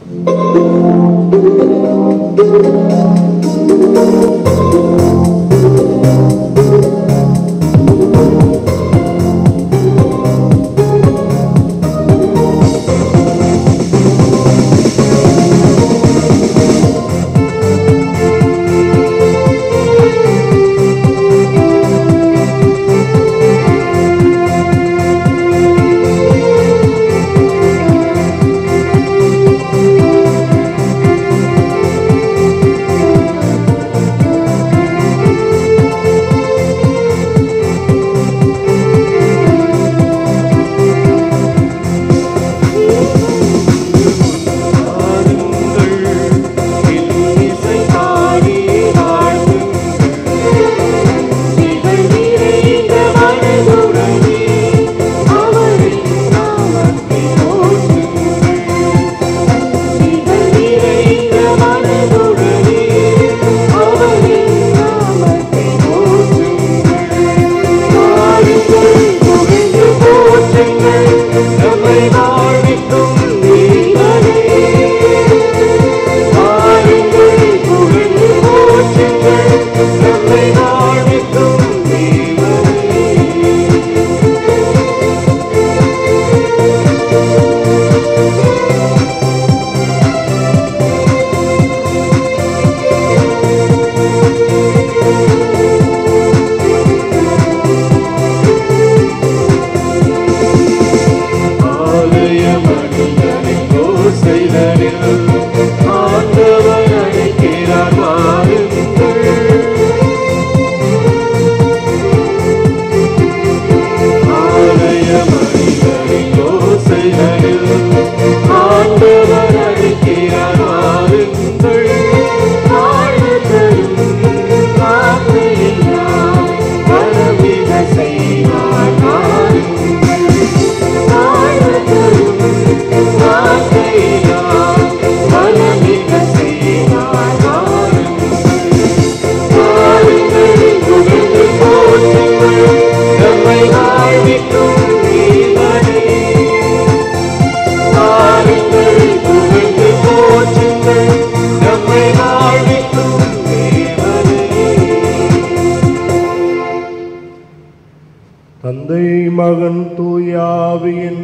தந்தை மகன் தூயாவியின்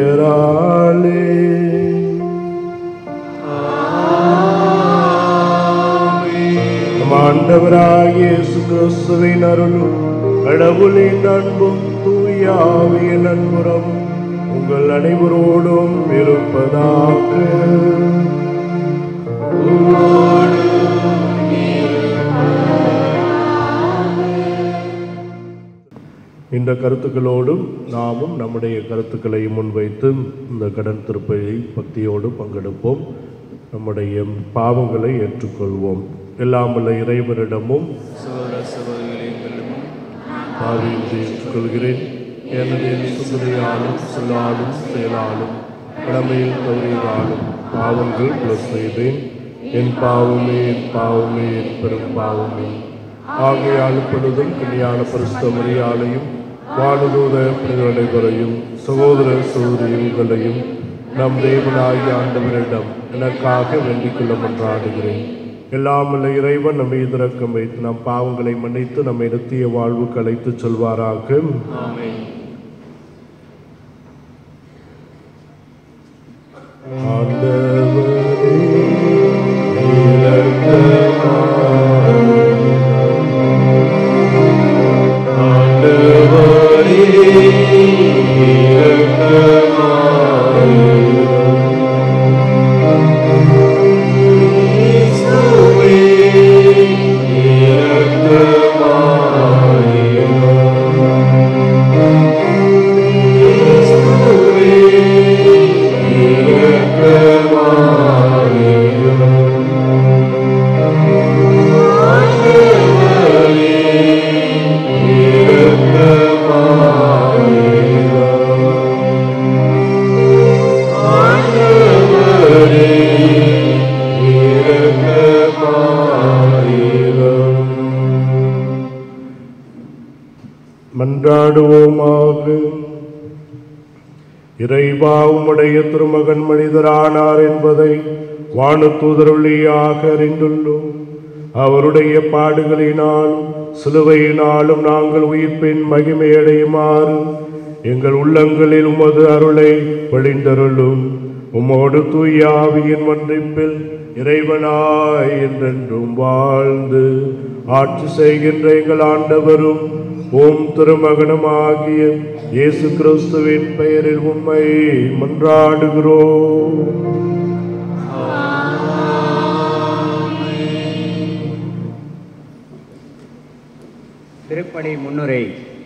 பெயராலே நம் ஆண்டவராகிய இயேசு கிறிஸ்துவின் அருளும் கடவுளின் அன்பும் தூயாவியின் அன்புறம் உங்கள் அனைவரோடும் இருப்பதாக இந்த கருத்துக்களோடும் நாமும் நம்முடைய கருத்துக்களை முன்வைத்து இந்த கடன் திருப்பையை பக்தியோடு பங்கெடுப்போம் நம்முடைய பாவங்களை ஏற்றுக்கொள்வோம் எல்லாம் வல்ல இறைவனிடமும் சகோதர சகோதரிகளே எங்களிடமும் பாவியை ஏற்றுக்கொள்கிறேன் ஏனெனில் சுந்தரியாலும் சொல்லாலும் செயலாலும் கடமையில் தவறியதாலும் பாவங்கள் பிளஸ் செய்தேன் என் பாவமே என் பாவமே என் பெரும் பாவமே ஆகையால் பொழுதும் கல்யாண பரிசுத்த மரியாதையும் வானுதூத அனைவரையும் சகோதர சகோதரிகளையும் நம் தேவனாகிய ஆண்டவரிடம் எனக்காக வேண்டிக் கொள்ள மன்றாடுகிறேன் எல்லாம் வல்ல இறைவன் நம்மை இறக்கம் வைத்து நம் பாவங்களை மன்னித்து நம்மை நித்திய வாழ்வுக்கு அழைத்துச் செல்வாராக ஆமென் ஆண்டவரே, இரக்கமாயிரும் இறைவா உம்முடைய திருமகன் மனிதரானார் என்பதை வானுத்தூதருளியாக அறிந்துள்ளோம் அவருடைய பாடுகளினாலும் சிலுவையினாலும் நாங்கள் உயிர்ப்பின் மகிமையடையுமாறு எங்கள் உள்ளங்களில் உமது அருளை பொழிந்தருளும் உம்மோடு தூய ஆவியின் ஒன்றிப்பில் இறைவனாய் என்றென்றும் வாழ்ந்து ஆட்சி செய்கின்ற எங்கள் ஆண்டவரும் ஓம் திருமகனுமாகிய இயேசு கிறிஸ்துவின் பெயரில் உம்மை மன்றாடுகிறோம் திருப்பலி முன்னுரை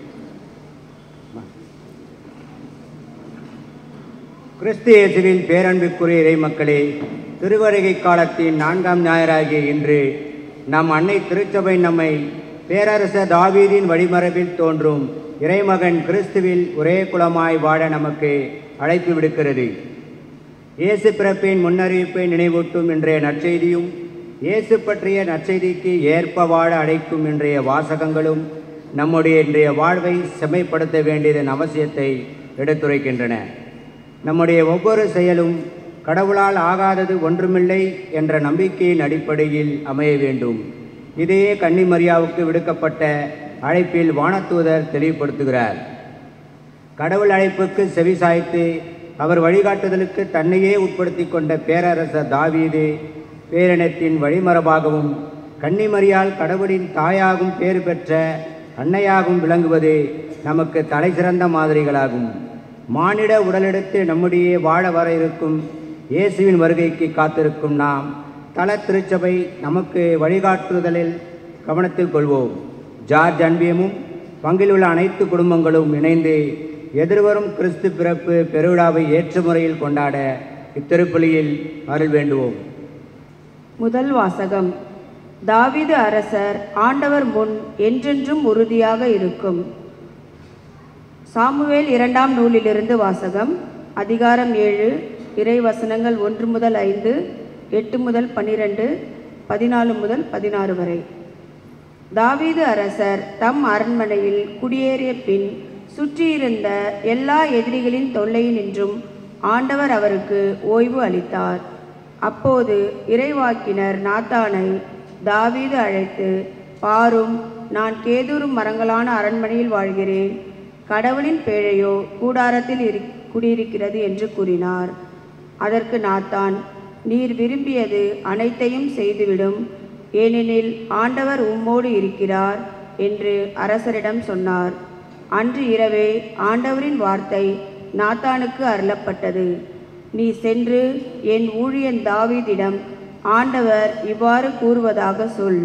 கிறிஸ்து இயேசுவின் பேரன்புக்குரிய இறை மக்களே திருவருகை காலத்தின் நான்காம் ஞாயிறாகிய இன்று நம் அன்னை திருச்சபை நம்மை பேரரசர் தாவீதின் வழிமரபில் தோன்றும் இறைமகன் கிறிஸ்துவில் ஒரே குலமாய் வாழ நமக்கு அழைப்பு விடுக்கிறது இயேசு பிறப்பின் முன்னறிவிப்பை நினைவூட்டும் இன்றைய நற்செய்தியும் இயேசு பற்றிய நற்செய்திக்கு ஏற்ப வாழ அழைக்கும் இன்றைய வாசகங்களும் நம்முடைய இன்றைய வாழ்வை செம்மைப்படுத்த வேண்டியதன் அவசியத்தை எடுத்துரைக்கின்றன நம்முடைய ஒவ்வொரு செயலும் கடவுளால் ஆகாதது ஒன்றுமில்லை என்ற நம்பிக்கையின் அடிப்படையில் அமைய வேண்டும் இதையே கன்னிமரியாவுக்கு விடுக்கப்பட்ட அழைப்பில் வானதூதர் தெளிவுபடுத்துகிறார் கடவுள் அழைப்புக்கு செவிசாய்த்து அவர் வழிகாட்டுதலுக்கு தன்னையே உட்படுத்தி கொண்ட பேரரசர் தாவீது பேரினத்தின் வழிமரபாகவும் கன்னிமரியால் கடவுளின் தாயாகும் பேறு பெற்ற அன்னையாகவும் விளங்குவது நமக்கு தலைசிறந்த மாதிரிகளாகும் மானிட உடலெடுத்து நம்முடைய வாழ வர இருக்கும் இயேசுவின் வருகைக்கு காத்திருக்கும் நாம் தல திருச்சபை நமக்கு வழிகாட்டுதலில் கவனத்தில் கொள்வோம் ஜார்ஜ் அன்பியமும் பங்கில் உள்ள அனைத்து குடும்பங்களும் இணைந்து எதிர்வரும் கிறிஸ்து பிறப்பு பெருவிழாவை ஏற்ற முறையில் கொண்டாட இத்திருப்பலியில் அருள் வேண்டுவோம் முதல் வாசகம் தாவீது அரசர் ஆண்டவர் முன் என்றென்றும் உறுதியாக இருக்கும் சாமுவேல் இரண்டாம் நூலிலிருந்து வாசகம் அதிகாரம் ஏழு இறை வசனங்கள் ஒன்று முதல் ஐந்து எட்டு முதல் பன்னிரண்டு பதினாலு முதல் பதினாறு வரை தாவீது அரசர் தம் அரண்மனையில் குடியேறிய பின் சுற்றியிருந்த எல்லா எதிரிகளின் தொல்லையினின்றும் ஆண்டவர் அவருக்கு ஓய்வு அளித்தார் அப்போது இறைவாக்கினர் நாத்தானை தாவீது அழைத்து பாரும் நான் கேதுரும் மரங்களான அரண்மனையில் வாழ்கிறேன் கடவுளின் பேழையோ கூடாரத்தில் இரு குடியிருக்கிறது என்று கூறினார் அதற்கு நாத்தான் நீர் விரும்பியது அனைத்தையும் செய்துவிடும் ஏனெனில் ஆண்டவர் உம்மோடு இருக்கிறார் என்று அரசரிடம் சொன்னார் அன்று இரவே ஆண்டவரின் வார்த்தை நாத்தானுக்கு அருளப்பட்டது நீ சென்று என் ஊழியன் தாவீதிடம் ஆண்டவர் இவ்வாறு கூறுவதாக சொல்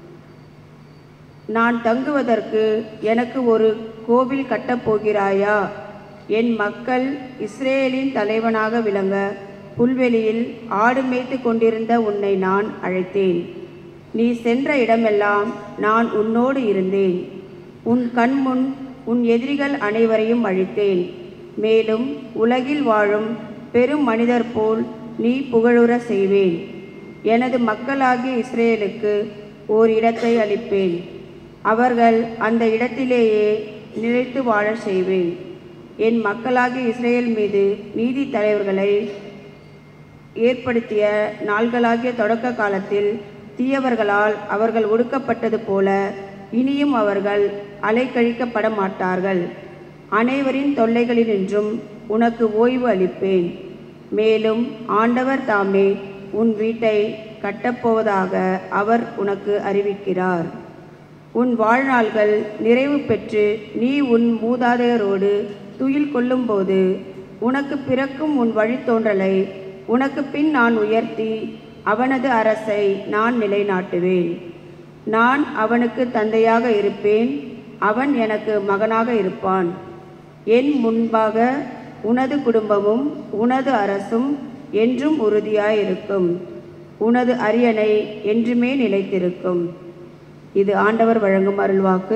நான் தங்குவதற்கு எனக்கு ஒரு கோவில் கட்டப் போகிறாயா என் மக்கள் இஸ்ரேலின் தலைவனாக விளங்க புல்வெளியில் ஆடு மேய்த்து கொண்டிருந்த உன்னை நான் அழைத்தேன் நீ சென்ற இடமெல்லாம் நான் உன்னோடு இருந்தேன் உன் கண்முன் உன் எதிரிகள் அனைவரையும் அழித்தேன் மேலும் உலகில் வாழும் பெரும் மனிதர் போல் நீ புகழுற செய்வேன் எனது மக்களாகிய இஸ்ரேலுக்கு ஓர் இடத்தை அளிப்பேன் அவர்கள் அந்த இடத்திலேயே நிலைத்து வாழச் செய்வேன் என் மக்களாகிய இஸ்ரேல் மீது நீதி தலைவர்களை ஏற்படுத்திய நாள்களாகிய தொடக்க காலத்தில் தீயவர்களால் அவர்கள் ஒடுக்கப்பட்டது போல இனியும் அவர்கள் அலைக்கழிக்கப்பட மாட்டார்கள் அனைவரின் தொல்லைகளினின்றும் உனக்கு ஓய்வு அளிப்பேன் மேலும் ஆண்டவர் தாமே உன் வீட்டை கட்டப்போவதாக அவர் உனக்கு அறிவிக்கிறார் உன் வாழ்நாள்கள் நிறைவு பெற்று நீ உன் மூதாதையரோடு துயில் கொள்ளும்போது உனக்கு பிறக்கும் உன் வழித்தோன்றலை உனக்கு பின் நான் உயர்த்தி அவனது அரசை நான் நிலைநாட்டுவேன் நான் அவனுக்கு தந்தையாக இருப்பேன் அவன் எனக்கு மகனாக இருப்பான் என் முன்பாக உனது குடும்பமும் உனது அரசும் என்றும் உறுதியாயிருக்கும் உனது அரியணை என்றுமே நிலைத்திருக்கும் இது ஆண்டவர் வழங்கும் அருள்வாக்கு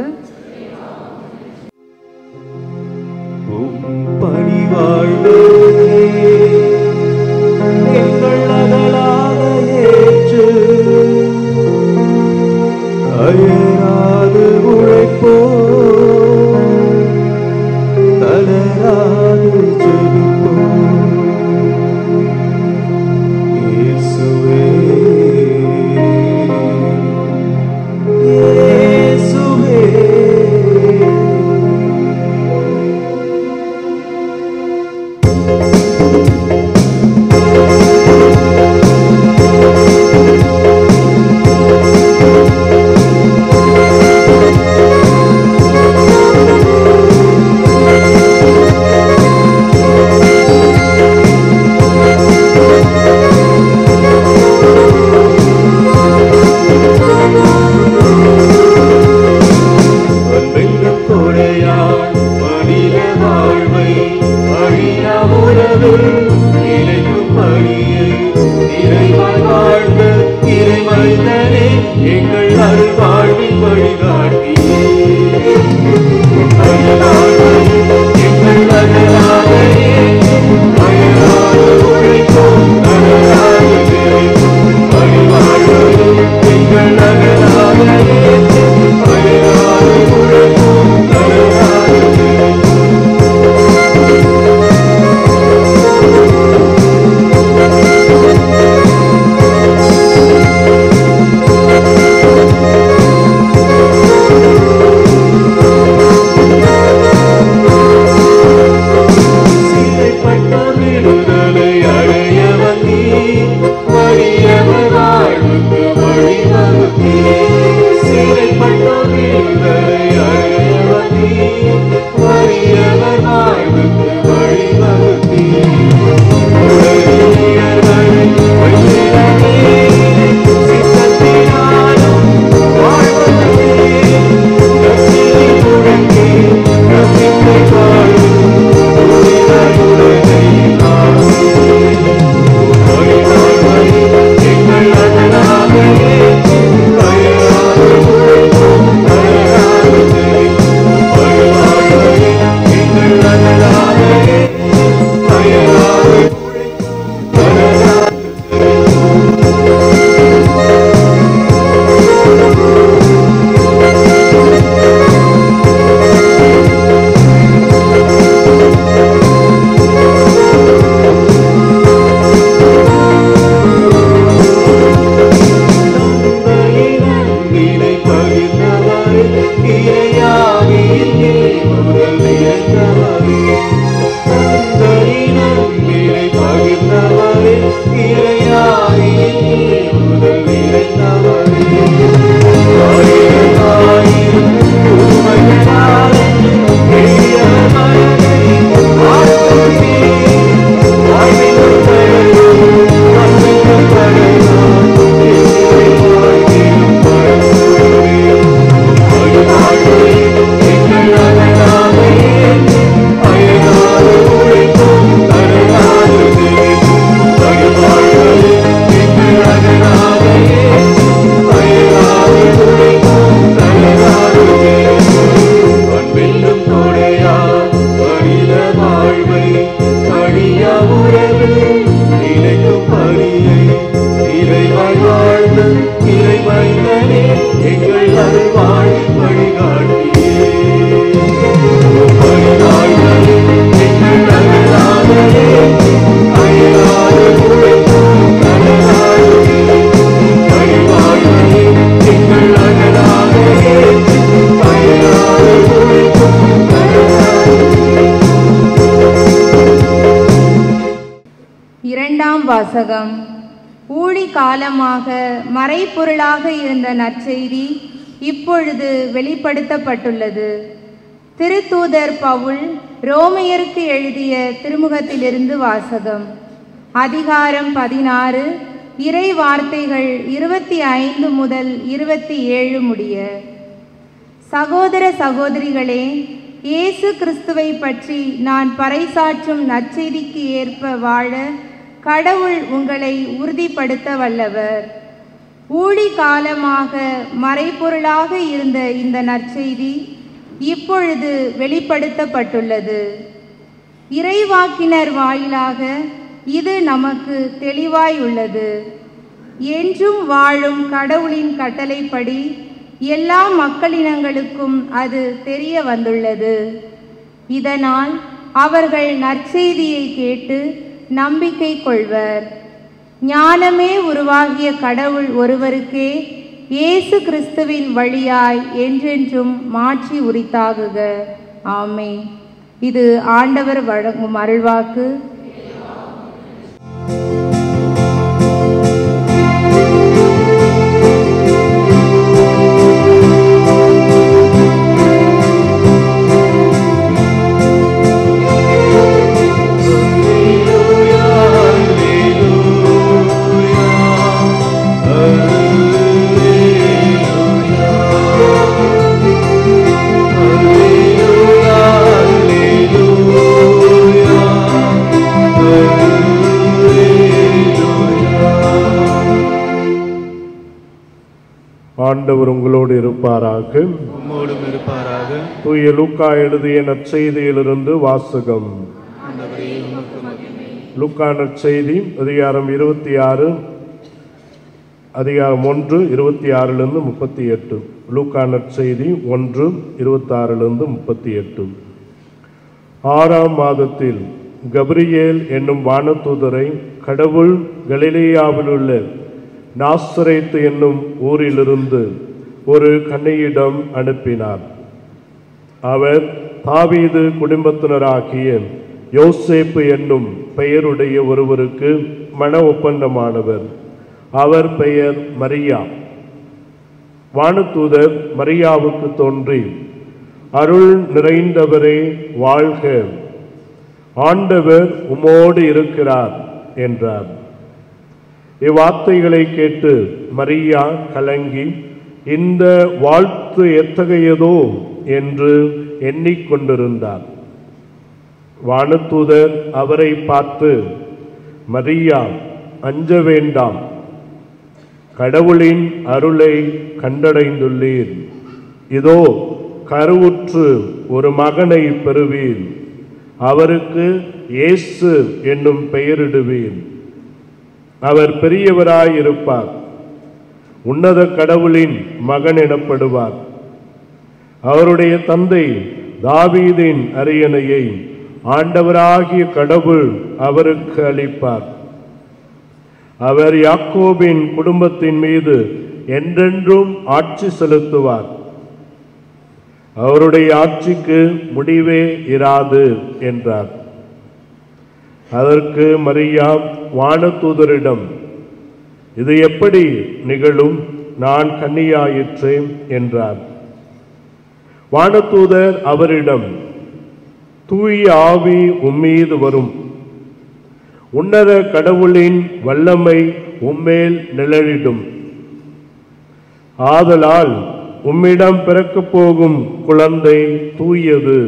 பணிவாழ்வே எங்கள் அகலாக ஏற்று அயராது உழைப்போ தளராது ஜெபிப்போ இரண்டாம் வாசகம் ஊழி காலமாக மறைப்பொருளாக இருந்த நற்செய்தி இப்பொழுது வெளிப்படுத்தப்பட்டுள்ளது திருத்தூதர் பவுல் ரோமையருக்கு எழுதிய திருமுகத்திலிருந்து வாசகம் அதிகாரம் பதினாறு இறை வார்த்தைகள் இருபத்தி ஐந்து முதல் இருபத்தி ஏழு முடிய சகோதர சகோதரிகளே இயேசு கிறிஸ்துவை பற்றி நான் பறைசாற்றும் நற்செய்திக்கு ஏற்ப வாழ கடவுள் உங்களை உறுதிப்படுத்த வல்லவர் ஊழி காலமாக மறைப்பொருளாக இருந்த இந்த நற்செய்தி இப்பொழுது வெளிப்படுத்தப்பட்டுள்ளது இறைவாக்கினர் வாயிலாக இது நமக்கு தெளிவாய் உள்ளது என்றும் வாழும் கடவுளின் கட்டளைப்படி எல்லா மக்களினங்களுக்கும் அது தெரிய வந்துள்ளது இதனால் அவர்கள் நற்செய்தியை கேட்டு நம்பிக்கை கொள்வர் ஞானமே உருவாகிய கடவுள் ஒருவருக்கே இயேசு கிறிஸ்துவின் வழியாய் என்றென்றும் மாற்றி உரித்தாகுக ஆமே இது ஆண்டவர் வழங்கும் அருள்வாக்கு ஆண்டவர் உங்களோடு இருப்பாராக உம்மோடும் இருப்பாராக தூய லூக்கா எழுதிய நற்செய்தியிலிருந்து வாசகம் ஆண்டவரே உமக்கு மகிமை. லூக்கா நற்செய்தி அதிகாரம் இருபத்தி ஆறு அதிகாரம் ஒன்று இருபத்தி ஆறிலிருந்து முப்பத்தி எட்டு லூக்கா நற்செய்தி ஒன்று இருபத்தாறிலிருந்து முப்பத்தி எட்டு ஆறாம் மாதத்தில் கபிரியேல் என்னும் வானதூதரை கடவுள் கலிலேயாவில் உள்ள நாசரேத்து என்னும் ஊரிலிருந்து ஒரு கன்னியிடம் அனுப்பினார் அவர் தாவீது குடும்பத்தினராகிய யோசேப்பு என்னும் பெயருடைய ஒருவருக்கு மன ஒப்பந்தமானவர் அவர் பெயர் மரியா வானதூதர் மரியாவுக்கு தோன்றி அருள் நிறைந்தவரே வாழ்க ஆண்டவர் உமோடு இருக்கிறார் என்றார் இவ்வார்த்தைகளை கேட்டு மரியா கலங்கி இந்த வாழ்த்து எத்தகையதோ என்று எண்ணிக்கொண்டிருந்தார் வானதூதர் அவரை பார்த்து மரியா அஞ்ச வேண்டாம் கடவுளின் அருளை கண்டடைந்துள்ளீர் இதோ கருவுற்று ஒரு மகனை பெறுவீர் அவருக்கு இயேசு என்னும் பெயரிடுவீர் அவர் பெரியவராயிருப்பார் உன்னத கடவுளின் மகன் எனப்படுவார் அவருடைய தந்தை தாவீதின் அரியணையை ஆண்டவராகிய கடவுள் அவருக்கு அளிப்பார் அவர் யாக்கோபின் குடும்பத்தின் மீது என்றென்றும் ஆட்சி செலுத்துவார் அவருடைய ஆட்சிக்கு முடிவே இராது என்றார் அதற்கு மரியா வானதூதரிடம் இது எப்படி நிகழும் நான் கன்னியாயிற்றேன் என்றார் வானதூதர் அவரிடம் தூய ஆவி உம்மீது வரும் உன்னத கடவுளின் வல்லமை உம்மேல் நிழலிடும் ஆதலால் உம்மிடம் பிறக்கப் போகும் குழந்தை தூயது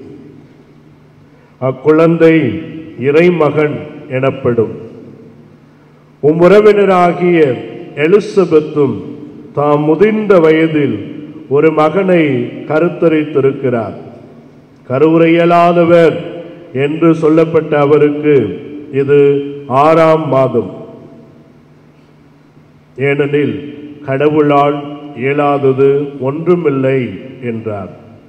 அக்குழந்தை இறைமகன் எனப்படும் உம் உறவினராகிய எலிசபெத்தும் தாம் முதிர்ந்த வயதில் ஒரு மகனை கருத்தரித்திருக்கிறார் கருவுரையலாதவர் என்று சொல்லப்பட்ட அவருக்கு இது ஆறாம் மாதம் ஏனெனில் கடவுளால் இயலாதது ஒன்றுமில்லை என்றார்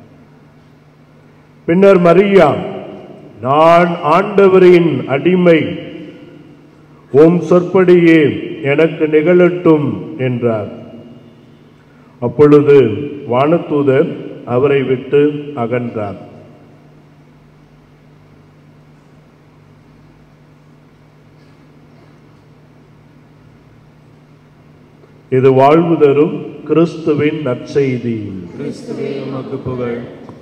பின்னர் மரியா நான் ஆண்டவரின் அடிமை உம் சொற்படியே எனக்கு நிகழட்டும் என்றார் அப்பொழுது வானதூதர் அவரை விட்டு அகன்றார் இது வாழ்வு தரும் கிறிஸ்துவின் நற்செய்தி கிறிஸ்துவே உமக்கு புகழ்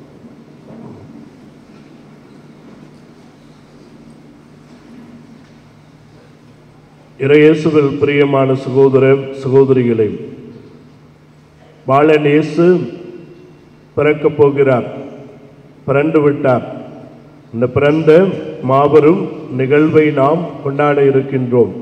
இறையேசுவில் பிரியமான சகோதர சகோதரிகளே பாலன் இயேசு பிறக்கப் போகிறார் பிறந்து விட்டார் இந்த பிறந்த மாபெரும் நிகழ்வை நாம் கொண்டாட இருக்கின்றோம்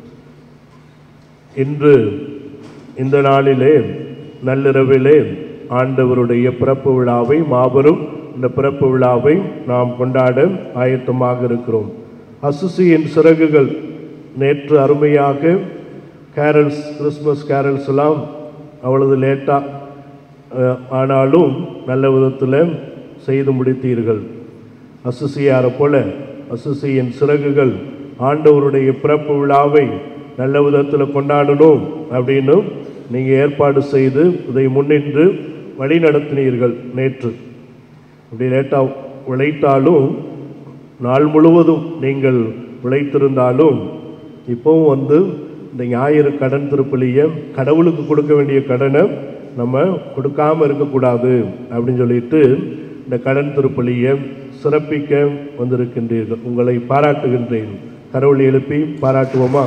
இன்று இந்த நாளிலே நள்ளிரவிலே ஆண்டவருடைய பிறப்பு விழாவை மாபெரும் இந்த பிறப்பு விழாவை நாம் கொண்டாட ஆயத்தமாக இருக்கிறோம் அசுசியின் சிறகுகள் நேற்று அருமையாக கேரல்ஸ் கிறிஸ்மஸ் கேரல்ஸ் எல்லாம் அவ்வளவு லேட்டாக ஆனாலும் நல்ல விதத்தில் செய்து முடித்தீர்கள் அசுசியாரை போல அசுசியின் சிறகுகள் ஆண்டவருடைய பிறப்பு விழாவை நல்ல விதத்தில் கொண்டாடணும் அப்படின்னு நீங்கள் ஏற்பாடு செய்து இதை முன்னின்று வழி நடத்தினீர்கள் நேற்று அப்படி லேட்டாக உழைத்தாலும் நாள் முழுவதும் நீங்கள் உழைத்திருந்தாலும் இப்போவும் வந்து இந்த ஞாயிறு கடன் திருப்பலியை கடவுளுக்கு கொடுக்க வேண்டிய கடனை நம்ம கொடுக்காம இருக்கக்கூடாது அப்படின்னு சொல்லிட்டு இந்த கடன் திருப்பலியை சிறப்பிக்க வந்திருக்கின்றீர்கள் உங்களை பாராட்டுகின்றேன் கடவுளை எழுப்பி பாராட்டுவோமா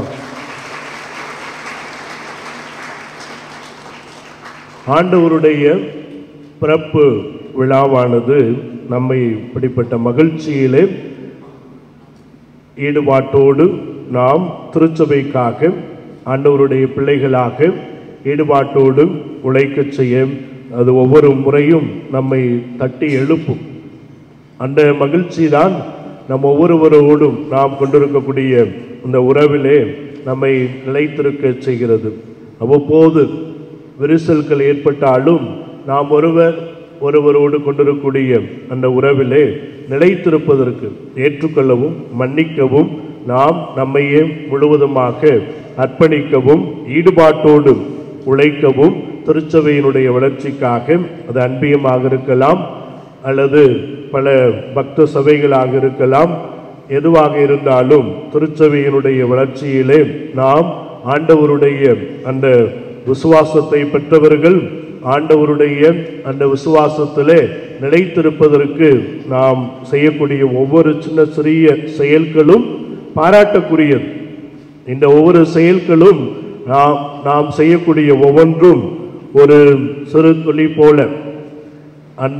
ஆண்டவருடைய பிறப்பு விழாவானது நம்மை இப்படிப்பட்ட மகிழ்ச்சியிலே ஈடுபாட்டோடு நாம் திருச்சபைக்காக ஆண்டவருடைய பிள்ளைகளாக ஈடுபாட்டோடு உழைக்கச் செய்ய அது ஒவ்வொரு முறையும் நம்மை தட்டி எழுப்பும் அந்த மகிழ்ச்சி தான் நம் ஒவ்வொருவரோடும் நாம் கொண்டிருக்கக்கூடிய இந்த உறவிலே நம்மை நிலைத்திருக்க செய்கிறது அவ்வப்போது விரிசல்கள் ஏற்பட்டாலும் நாம் ஒருவர் ஒருவரோடு கொண்டிருக்கக்கூடிய அந்த உறவிலே நிலைத்திருப்பதற்கு ஏற்றுக்கொள்ளவும் மன்னிக்கவும் நாம் நம்மையே முழுவதுமாக அர்ப்பணிக்கவும் ஈடுபாட்டோடு உழைக்கவும் திருச்சபையினுடைய வளர்ச்சிக்காக அது அன்பியமாக இருக்கலாம் அல்லது பல பக்த சபைகளாக இருக்கலாம் எதுவாக இருந்தாலும் திருச்சபையினுடைய வளர்ச்சியிலே நாம் ஆண்டவருடைய அந்த விசுவாசத்தை பெற்றவர்கள் ஆண்டவருடைய அந்த விசுவாசத்திலே நிலைத்திருப்பதற்கு நாம் செய்யக்கூடிய ஒவ்வொரு சின்ன சிறிய செயல்களும் பாராட்டக்கூடியது இந்த ஒவ்வொரு செயல்களும் நாம் நாம் செய்யக்கூடிய ஒவ்வொன்றும் ஒரு சிறு துளி போல அந்த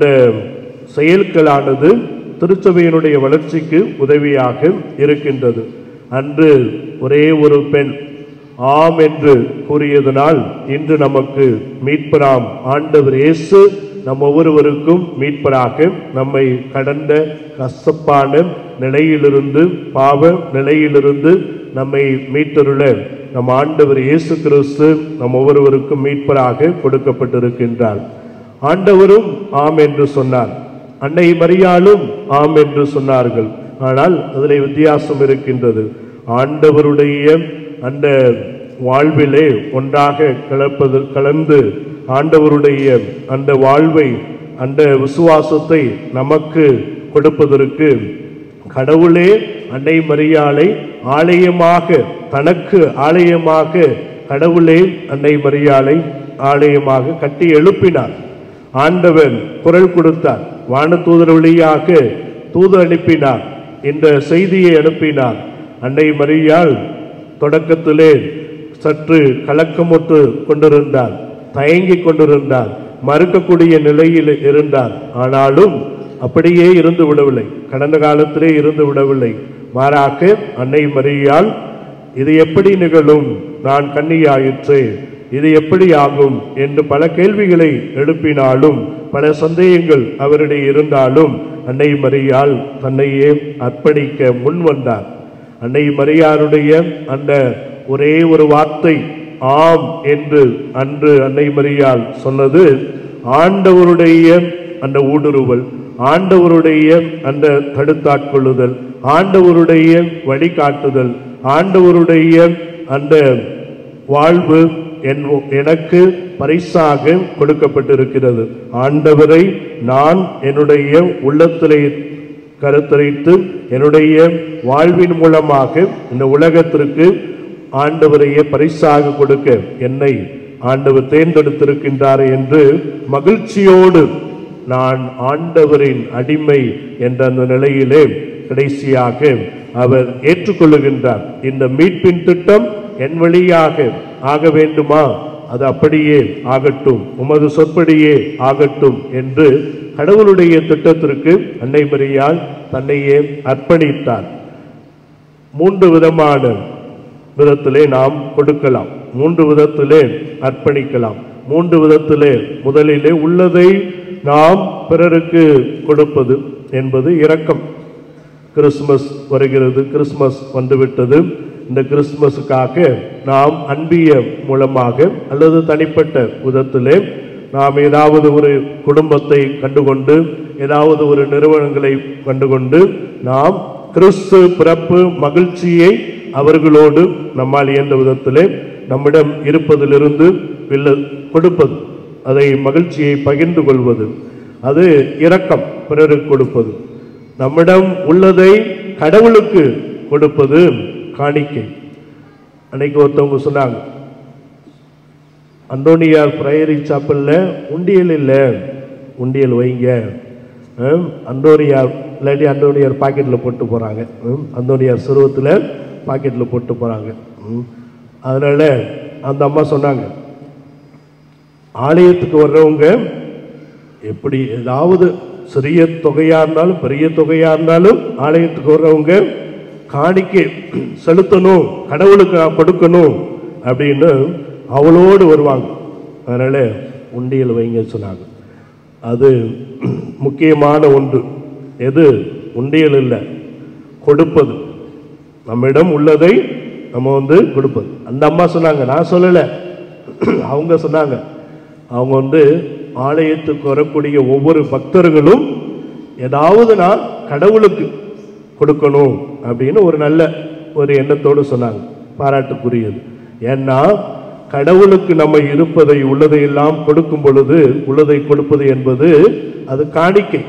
செயல்களானது திருச்சபையினுடைய வளர்ச்சிக்கு உதவியாக இருக்கின்றது அன்று ஒரே ஒரு பெண் ஆம் என்று கூறியதனால் இன்று நமக்கு மீட்பராம் ஆண்டவர் இயேசு நம் ஒவ்வொருவருக்கும் மீட்பராக நம்மை கடந்த கசப்பான நிலையிலிருந்து பாவ நிலையிலிருந்து நம்மை மீட்டருள நம் ஆண்டவர் இயேசு கிறிஸ்து நம் ஒவ்வொருவருக்கும் மீட்பராக கொடுக்கப்பட்டிருக்கின்றார் ஆண்டவரும் ஆம் என்று சொன்னார் அன்னை மரியாளும் ஆம் என்று சொன்னார்கள் ஆனால் அதில் வித்தியாசம் இருக்கின்றது ஆண்டவருடைய அந்த வாழ்விலே ஒன்றாக கலப்பது கலந்து ஆண்டவருடைய அந்த வாழ்வை அந்த விசுவாசத்தை நமக்கு கொடுப்பதற்கு கடவுளே அன்னை மரியாளை ஆலயமாக தனக்கு ஆலயமாக கடவுளே அன்னை மரியாளை ஆலயமாக கட்டி எழுப்பினார் ஆண்டவன் குரல் கொடுத்தார் வானதூதர் வழியாக தூது அனுப்பினார் இந்த செய்தியை அனுப்பினார் அன்னை மரியாள் தொடக்கத்திலே சற்று கலக்கமுற்று கொண்டிருந்தார் தயங்கிக் கொண்டிருந்தார் மறுக்கக்கூடிய நிலையில் இருந்தார் ஆனாலும் அப்படியே இருந்து விடவில்லை கடந்த காலத்திலே இருந்து விடவில்லை மாறாக அன்னை மரியாள் இது எப்படி நிகழும் நான் கன்னியாயிற்றே இது எப்படி ஆகும் என்று பல கேள்விகளை எழுப்பினாலும் பல சந்தேகங்கள் அவரிடையே இருந்தாலும் அன்னை மரியாள் தன்னையே அர்ப்பணிக்க முன் வந்தார் அன்னை மரியாருடைய அந்த ஒரே ஒரு வார்த்தை ஆம் என்று அன்று அன்னை மரியாள் சொன்னது ஆண்டவருடைய அந்த ஊடுருவல் ஆண்டவருடைய அந்த தடுத்தாட்கொள்ளுதல் ஆண்டவருடைய வழிகாட்டுதல் ஆண்டவருடைய அந்த வாழ்வு என் எனக்கு பரிசாக கொடுக்கப்பட்டிருக்கிறது ஆண்டவரை நான் என்னுடைய உள்ளத்திலே கருத்தரித்து என்னுடைய வாழ்வின் மூலமாக இந்த உலகத்திற்கு ஆண்டவரையே பரிசாக கொடுக்க என்னை ஆண்டவர் தேர்ந்தெடுத்திருக்கின்றார் என்று மகிழ்ச்சியோடு நான் ஆண்டவரின் அடிமை என்ற அந்த நிலையிலே கடைசியாக அவர் ஏற்றுக்கொள்ளுகின்றார் இந்த மீட்பின் திட்டம் என் வழியாக ஆக வேண்டுமா அது அப்படியே ஆகட்டும் உமது சொற்படியே ஆகட்டும் என்று கடவுளுடைய திட்டத்திற்கு அன்னை மரியாள் தன்னையே அர்ப்பணித்தார் மூன்று விதமான விதத்திலே நாம் கொடுக்கலாம் மூன்று விதத்திலே அர்ப்பணிக்கலாம் மூன்று விதத்திலே முதலிலே உள்ளதை நாம் பிறருக்கு கொடுப்பது என்பது இரக்கம் கிறிஸ்மஸ் வருகிறது கிறிஸ்மஸ் வந்துவிட்டது இந்த கிறிஸ்மஸுக்காக நாம் அன்பிய மூலமாக அல்லது தனிப்பட்ட விதத்திலே நாம் ஏதாவது ஒரு குடும்பத்தை கண்டுகொண்டு ஏதாவது ஒரு நிறுவனங்களை கண்டுகொண்டு நாம் கிறிஸ்து பிறப்பு மகிழ்ச்சியை அவர்களோடு நம்மால் இயன்ற விதத்திலே நம்மிடம் இருப்பதிலிருந்து இல்ல கொடுப்பது அதை மகிழ்ச்சியை பகிர்ந்து கொள்வது அது இரக்கம் பிறருக்கு கொடுப்பது நம்மிடம் உள்ளதை கடவுளுக்கு கொடுப்பது காணிக்கை அன்னைக்கு ஒருத்தவங்க சொன்னாங்க அந்தோனியார் பிரையரி சாப்பல்ல உண்டியல் இல்லை உண்டியல் வைங்க ஹம், அந்தோனியார் இல்லாட்டி அந்தோனியார் பாக்கெட்டில் போட்டு போகிறாங்க அந்தோனியார் சிறுவத்தில் பாக்கெட்டில் போட்டு போகிறாங்க அதனால் அந்த அம்மா சொன்னாங்க ஆலயத்துக்கு வர்றவங்க எப்படி ஏதாவது சிறிய தொகையாக இருந்தாலும் பெரிய தொகையாக இருந்தாலும் ஆலயத்துக்கு வர்றவங்க காணிக்கை செலுத்தணும் கடவுளுக்கு நான் கொடுக்கணும் அப்படின்னு அவளோடு வருவாங்க அதனால் உண்டியல் வைங்க சொன்னாங்க அது முக்கியமான ஒன்று எது உண்டியல் இல்லை கொடுப்பது நம்மிடம் உள்ளதை நம்ம வந்து கொடுப்பது அந்த அம்மா சொன்னாங்க நான் சொல்லலை அவங்க சொன்னாங்க அவங்க வந்து ஆலயத்துக்கு வரக்கூடிய ஒவ்வொரு பக்தர்களும் ஏதாவது நான் கடவுளுக்கு கொடுக்கணும் அப்படின்னு ஒரு நல்ல ஒரு எண்ணத்தோடு சொன்னாங்க பாராட்டுக்குரியது ஏன்னா கடவுளுக்கு நம்ம இருப்பதை உள்ளதை எல்லாம் கொடுக்கும் பொழுது உள்ளதை கொடுப்பது என்பது அது காணிக்கை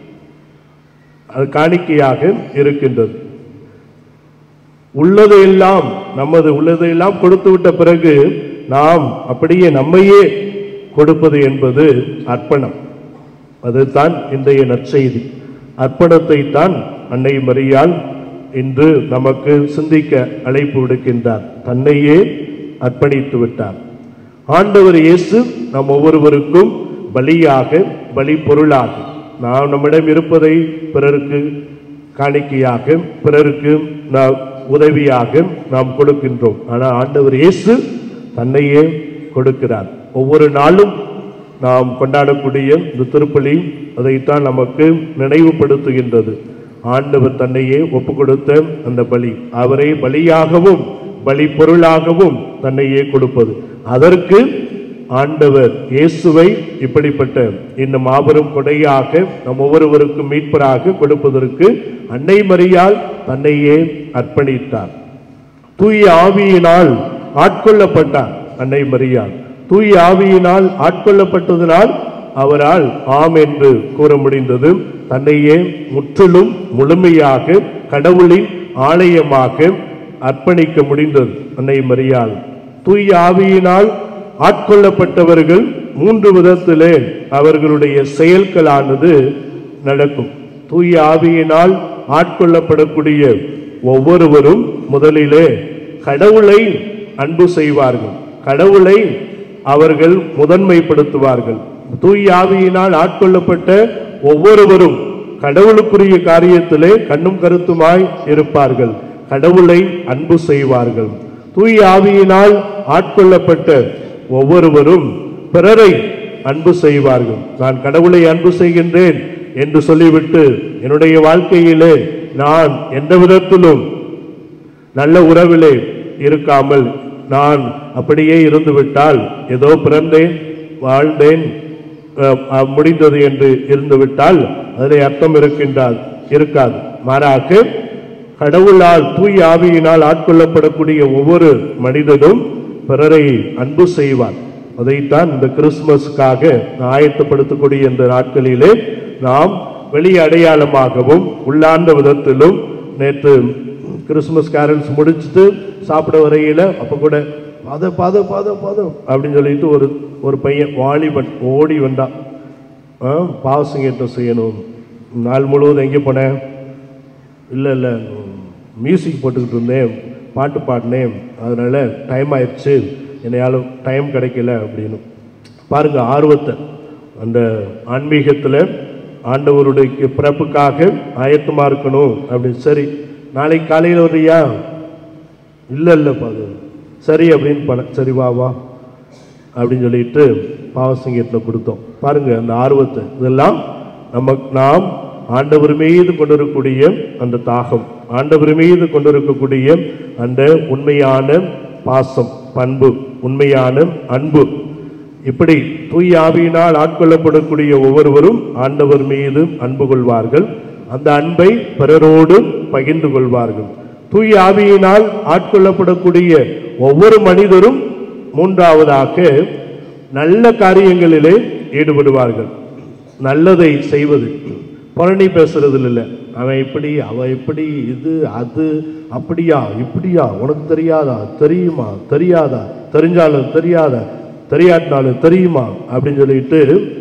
அது காணிக்கையாக இருக்கின்றது உள்ளதையெல்லாம் நமது உள்ளதையெல்லாம் கொடுத்து விட்ட பிறகு நாம் அப்படியே நம்மையே கொடுப்பது என்பது அர்ப்பணம் அதுதான் இன்றைய நற்செய்தி அர்ப்பணத்தை தான் அன்னை மரியாள் இன்று நமக்கு சிந்திக்க அழைப்பு விடுக்கின்றார் தன்னையே அர்ப்பணித்து விட்டார் ஆண்டவர் இயேசு நம் ஒவ்வொருவருக்கும் பலியாக பலி பொருளாக நாம் நம்மிடம் இருப்பதை பிறருக்கு காணிக்கையாக பிறருக்கு நாம் உதவியாக நாம் கொடுக்கின்றோம் ஆனால் ஆண்டவர் இயேசு தன்னையே கொடுக்கிறார் ஒவ்வொரு நாளும் நாம் கொண்டாடக்கூடிய இந்த திருப்பலி அதைத்தான் நமக்கு நினைவுபடுத்துகின்றது ஆண்டவர் தன்னையே ஒப்பு கொடுத்த அந்த பலி அவரை பலியாகவும் பலி பொருளாகவும் தன்னையே கொடுப்பது அதற்கு ஆண்டவர் இயேசுவை இப்படிப்பட்ட இந்த மாபெரும் கொடையாக நம் ஒவ்வொருவருக்கும் மீட்பராக கொடுப்பதற்கு அன்னை மரியாள் தன்னையே அர்ப்பணித்தார் தூய ஆவியினால் ஆட்கொள்ளப்பட்டார் அன்னை மரியாள் தூய ஆவியினால் ஆட்கொள்ளப்பட்டதனால் அவரால் ஆம் என்று கூற முடிந்தது தன்னையே முற்றிலும் முழுமையாக கடவுளின் ஆலயமாக அர்ப்பணிக்க முடிந்தது அன்னை மரியாள் தூய ஆவியினால் ஆட்கொள்ளப்பட்டவர்கள் மூன்று விதத்திலே அவர்களுடைய செயல்களானது நடக்கும் தூய ஆவியினால் ஆட்கொள்ளப்படக்கூடிய ஒவ்வொருவரும் முதலிலே கடவுளை அன்பு செய்வார்கள் கடவுளை அவர்கள் முதன்மைப்படுத்துவார்கள் தூய ஆவியினால் ஆட்கொள்ளப்பட்ட ஒவ்வொருவரும் கடவுளுக்குரிய காரியத்திலே கண்ணும் கருத்துமாய் இருப்பார்கள் கடவுளை அன்பு செய்வார்கள் தூய ஆவியினால் ஆட்கொள்ளப்பட்ட ஒவ்வொருவரும் பிறரை அன்பு செய்வார்கள் நான் கடவுளை அன்பு செய்கின்றேன் என்று சொல்லிவிட்டு என்னுடைய வாழ்க்கையிலே நான் எந்த விதத்திலும் நல்ல உறவிலே இருக்காமல் நான் அப்படியே இருந்துவிட்டால் ஏதோ பிறந்தேன் வாழ்ந்தேன் அஹ், அஹ், முடிந்தது என்று இருந்துவிட்டால் அதில் அர்த்தம் இருக்கின்றால் இருக்காது மாறாக கடவுளால் தூய் ஆவியினால் ஆட்கொள்ளப்படக்கூடிய ஒவ்வொரு மனிதனும் பிறரை அன்பு செய்வார் அதைத்தான் இந்த கிறிஸ்துமஸ்க்காக ஆயத்தப்படுத்தக்கூடிய இந்த நாட்களிலே நாம் வெளி அடையாளமாகவும் உள்ளார்ந்த விதத்திலும் நேற்று கிறிஸ்துமஸ் கேரல்ஸ் முடிச்சுட்டு சாப்பிட வரையில அப்போ கூட பாத பாத பாத பாதம் அப்படின்னு சொல்லிட்டு ஒரு ஒரு பையன் வாலிபன் ஓடி வந்தான் ஆ, பாவசங்கீதம் செய்யணும் நாள் முழுவதும் எங்கே போனேன் இல்லை இல்லை மியூசிக் போட்டுக்கிட்டு இருந்தேன் பாட்டு பாடினேன் அதனால் டைம் ஆயிடுச்சு என்னையால் டைம் கிடைக்கல அப்படின்னு பாருங்க ஆர்வத்தை அந்த ஆன்மீகத்தில் ஆண்டவருடைய பிறப்புக்காக ஆயத்தமாக இருக்கணும் அப்படின்னு சரி நாளைக்கு காலையில் வர்றியா இல்லை இல்லை பாது சரி அப்படின்னு பண்ண சரி வா வா அப்படின்னு சொல்லிட்டு பாவசங்கீதத்தில் கொடுத்தோம் பாருங்க அந்த ஆர்வத்தை இதெல்லாம் நம்ம நாம் ஆண்டவர் மீது கொண்டிருக்கக்கூடிய அந்த தாகம் ஆண்டவர் மீது கொண்டிருக்கக்கூடிய அந்த உண்மையான பாசம் பண்பு உண்மையான அன்பு இப்படி தூய ஆவியினால் ஆட்கொள்ளப்படக்கூடிய ஒவ்வொருவரும் ஆண்டவர் மீது அன்பு கொள்வார்கள் அந்த அன்பை பிறரோடு பகிர்ந்து கொள்வார்கள் தூய ஆவியினால் ஆட்கொள்ளப்படக்கூடிய ஒவ்வொரு மனிதரும் மூன்றாவதாக நல்ல காரியங்களிலே ஈடுபடுவார்கள் நல்லதை செய்வது புரணி பேசுறது இல்லை அவன் இப்படி அவன் இப்படி இது அது அப்படியா இப்படியா உனக்கு தெரியாதா தெரியுமா தெரியாதா தெரிஞ்சாலும் தெரியாதா தெரியாட்டினாலும் தெரியுமா அப்படின்னு சொல்லிட்டு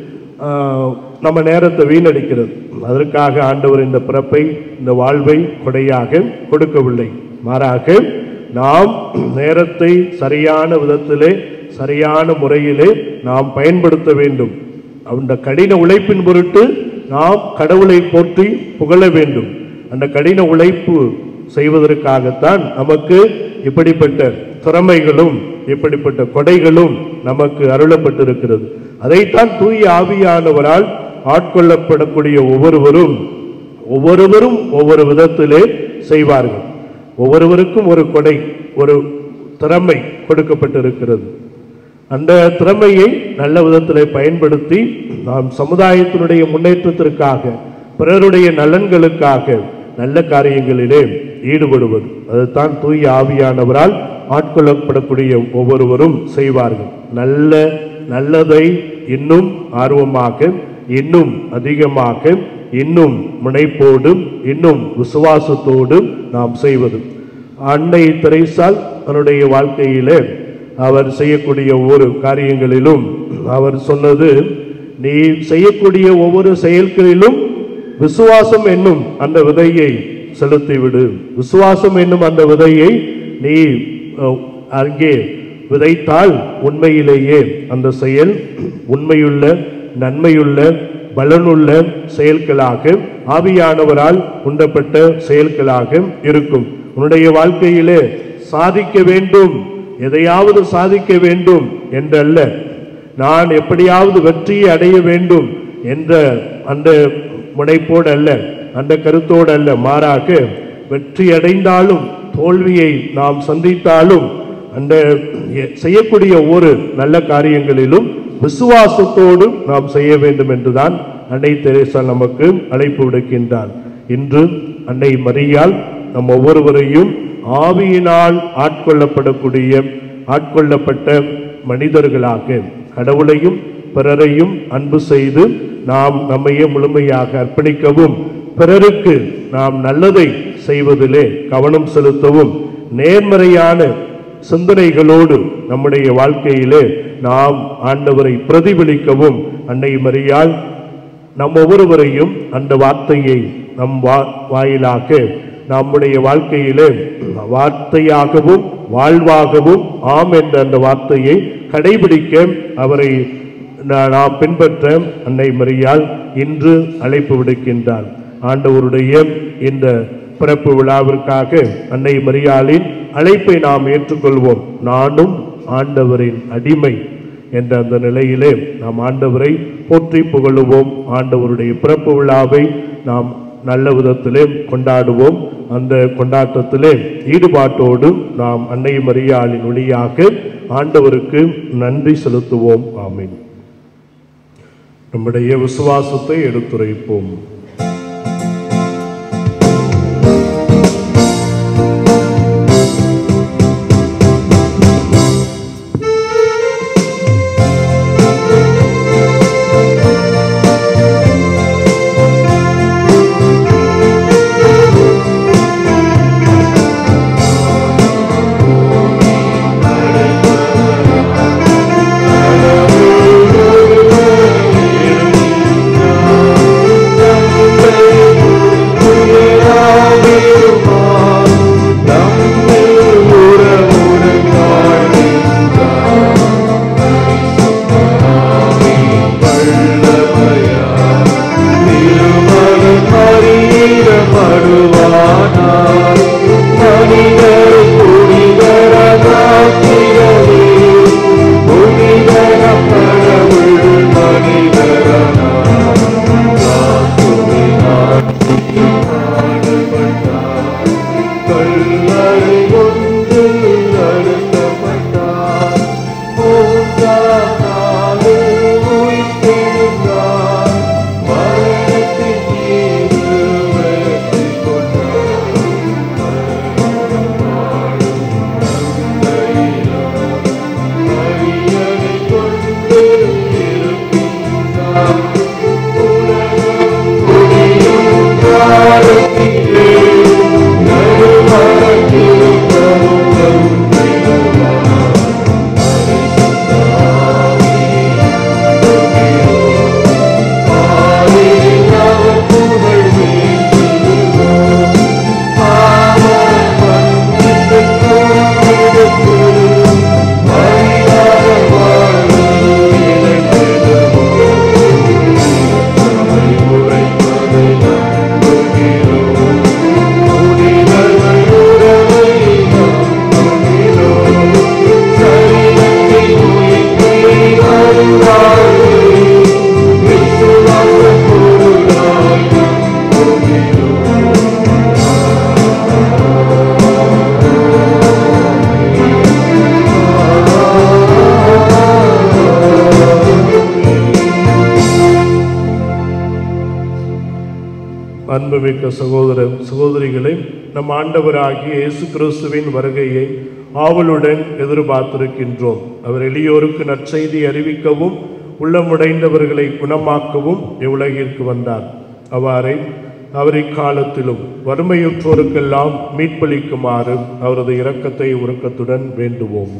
ஆஹ், நம்ம நேரத்தை வீணடிக்கிறது அதற்காக ஆண்டவர் இந்த பிறப்பை இந்த வாழ்வை கொடையாக கொடுக்கவில்லை மாறாக நாம் நேரத்தை சரியான விதத்திலே சரியான முறையிலே நாம் பயன்படுத்த வேண்டும் அந்த கடின உழைப்பின் பொருட்டு நாம் கடவுளை போற்றி புகழ வேண்டும் அந்த கடின உழைப்பு செய்வதற்காகத்தான் நமக்கு இப்படிப்பட்ட திறமைகளும் இப்படிப்பட்ட கொடைகளும் நமக்கு அருளப்பட்டிருக்கிறது அதைத்தான் தூய ஆவியானவரால் ஆட்கொள்ளப்படக்கூடிய ஒவ்வொருவரும் ஒவ்வொருவரும் ஒவ்வொரு விதத்திலே செய்வார்கள் ஒவ்வொருவருக்கும் ஒரு கொடை ஒரு திறமை கொடுக்கப்பட்டிருக்கிறது அந்த திறமையை நல்ல விதத்தில் பயன்படுத்தி நாம் சமுதாயத்தினுடைய முன்னேற்றத்திற்காக பிறருடைய நலன்களுக்காக நல்ல காரியங்களிலே ஈடுபடுவது அதுதான் தூய ஆவியானவரால் ஆட்கொள்ளப்படக்கூடிய ஒவ்வொருவரும் செய்வார்கள் நல்ல நல்லதை இன்னும் ஆர்வமாக இன்னும் அதிகமாக இன்னும் முனைப்போடும் இன்னும் விசுவாசத்தோடும் நாம் செய்வது அன்னை தெரேசால் தன்னுடைய வாழ்க்கையிலே அவர் செய்யக்கூடிய ஒவ்வொரு காரியங்களிலும் அவர் சொன்னது நீ செய்யக்கூடிய ஒவ்வொரு செயல்களிலும் விசுவாசம் என்னும் அந்த விதையை செலுத்திவிடு விசுவாசம் என்னும் அந்த விதையை நீ அஹ், அங்கே விதைத்தால் உண்மையிலேயே அந்த செயல் உண்மையுள்ள நன்மையுள்ள பலனுள்ள செயல்களாக ஆவியானவரால் உண்டப்பட்ட செயல்களாக இருக்கும் உன்னுடைய வாழ்க்கையிலே சாதிக்க வேண்டும் எதையாவது சாதிக்க வேண்டும் என்றல்ல நான் எப்படியாவது வெற்றியை அடைய வேண்டும் என்ற அந்த முனைப்போடு அல்ல அந்த கருத்தோடு அல்ல மாறாக வெற்றி அடைந்தாலும் தோல்வியை நாம் சந்தித்தாலும் அந்த எ- செய்யக்கூடிய ஒவ்வொரு நல்ல காரியங்களிலும் விசுவாசத்தோடு நாம் செய்ய வேண்டும் என்றுதான் அன்னை தெரேசா நமக்கு அழைப்பு விடுக்கின்றார் இன்று அன்னை மரியால் நம் ஒவ்வொருவரையும் ஆவியினால் ஆட்கொள்ளப்படக்கூடிய ஆட்கொள்ளப்பட்ட மனிதர்களாக கடவுளையும் பிறரையும் அன்பு செய்து நாம் நம்மையே முழுமையாக அர்ப்பணிக்கவும் பிறருக்கு நாம் நல்லதை செய்வதிலே கவனம் செலுத்தவும் நேர்மறையான சிந்தனைகளோடு நம்முடைய வாழ்க்கையிலே நாம் ஆண்டவரை பிரதிபலிக்கவும் அன்னை மரியாள் நம் ஒவ்வொருவரையும் அந்த வார்த்தையை நம் வா- வாயிலாக நம்முடைய வாழ்க்கையிலே வார்த்தையாகவும் வாழ்வாகவும் ஆம் என்ற அந்த வார்த்தையை கடைபிடிக்க அவரை நா- நாம் பின்பற்ற அன்னை மரியாள் இன்று அழைப்பு விடுக்கின்றார் ஆண்டவருடைய இந்த பிறப்பு விழாவிற்காக அன்னை மரியாளின் அழைப்பை நாம் ஏற்றுக்கொள்வோம் நானும் ஆண்டவரின் அடிமை என்ற அந்த நிலையிலே நாம் ஆண்டவரை போற்றி புகழுவோம் ஆண்டவருடைய பிறப்பு விழாவை நாம் நல்ல விதத்திலே கொண்டாடுவோம் அந்த கொண்டாட்டத்திலே ஈடுபாட்டோடு நாம் அன்னை மரியாளின் வழியாக ஆண்டவருக்கு நன்றி செலுத்துவோம் ஆமீன் நம்முடைய விசுவாசத்தை எடுத்துரைப்போம் ஆ அன்புமிக்க சகோதர சகோதரிகளை நம் ஆண்டவராகிய இயேசு கிறிஸ்துவின் வருகையை ஆவலுடன் எதிர்பார்த்திருக்கின்றோம் அவர் எளியோருக்கு நற்செய்தி அறிவிக்கவும் உள்ளமுடைந்தவர்களை குணமாக்கவும் இவ்வுலகிற்கு வந்தார் அவ்வாறே அவர் இக்காலத்திலும் வறுமையுற்றோருக்கெல்லாம் மீட்பளிக்குமாறு அவரது இரக்கத்தை உறக்கத்துடன் வேண்டுவோம்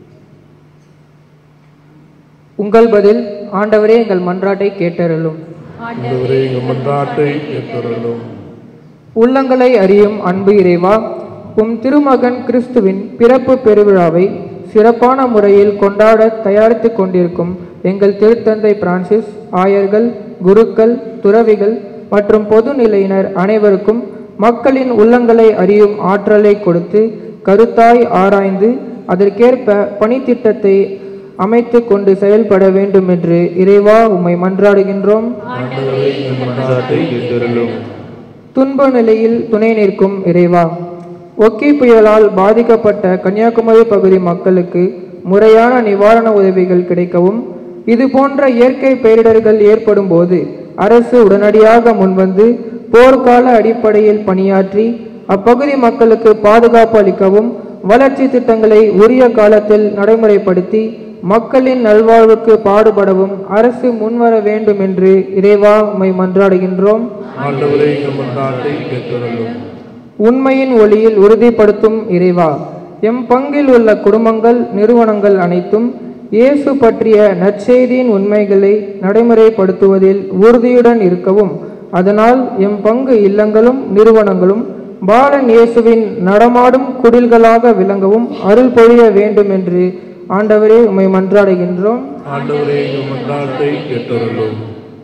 உங்கள் பதில் ஆண்டவரே எங்கள் மன்றாட்டை கேட்டருளும் ஆண்டவரே எங்கள் மன்றாட்டை ஏற்றருளும் உள்ளங்களை அறியும் அன்பு இறைவா உம் திருமகன் கிறிஸ்துவின் பிறப்பு பெருவிழாவை சிறப்பான முறையில் கொண்டாட தயாரித்து கொண்டிருக்கும் எங்கள் திருத்தந்தை பிரான்சிஸ் ஆயர்கள் குருக்கள் துறவிகள் மற்றும் பொதுநிலையினர் அனைவருக்கும் மக்களின் உள்ளங்களை அறியும் ஆற்றலை கொடுத்து கருத்தாய் ஆராய்ந்து அதற்கேற்ப பணித்திட்டத்தை அமைத்து கொண்டு செயல்பட வேண்டும் என்று இறைவா உம்மை மன்றாடுகின்றோம் ஆண்டவரே எங்கள் மன்றாட்டை கேட்டருளும் துன்ப நிலையில் துணை நிற்கும் இறைவா ஒக்கி புயலால் பாதிக்கப்பட்ட கன்னியாகுமரி பகுதி மக்களுக்கு முறையான நிவாரண உதவிகள் கிடைக்கவும் இது போன்ற இயற்கை பேரிடர்கள் ஏற்படும் போது அரசு உடனடியாக முன்வந்து போர்க்கால அடிப்படையில் பணியாற்றி அப்பகுதி மக்களுக்கு பாதுகாப்பு அளிக்கவும் வளர்ச்சி திட்டங்களை உரிய காலத்தில் நடைமுறைப்படுத்தி மக்களின் நல்வாழ்வுக்கு பாடுபடவும் அரசு முன்வர வேண்டும் என்று இறைவா உம்மை மன்றாடுகின்றோம் ஆண்டவரே எங்கள் மன்றாட்டை கேட்டருளும் உண்மையின் ஒளியில் உறுதிப்படுத்தும் இறைவா எம் பங்கில் உள்ள குடும்பங்கள் நிறுவனங்கள் அனைத்தும் இயேசு பற்றிய நற்செய்தியின் உண்மைகளை நடைமுறைப்படுத்துவதில் உறுதியுடன் இருக்கவும் அதனால் எம் பங்கு இல்லங்களும் நிறுவனங்களும் பாலன் இயேசுவின் நடமாடும் குடில்களாக விளங்கவும் அருள் பொழிய வேண்டும் என்று ஆண்டவரே உம்மை மன்றாடுகின்றோம் ஆண்டவரே எங்கள் மன்றாட்டை கேட்டருளும்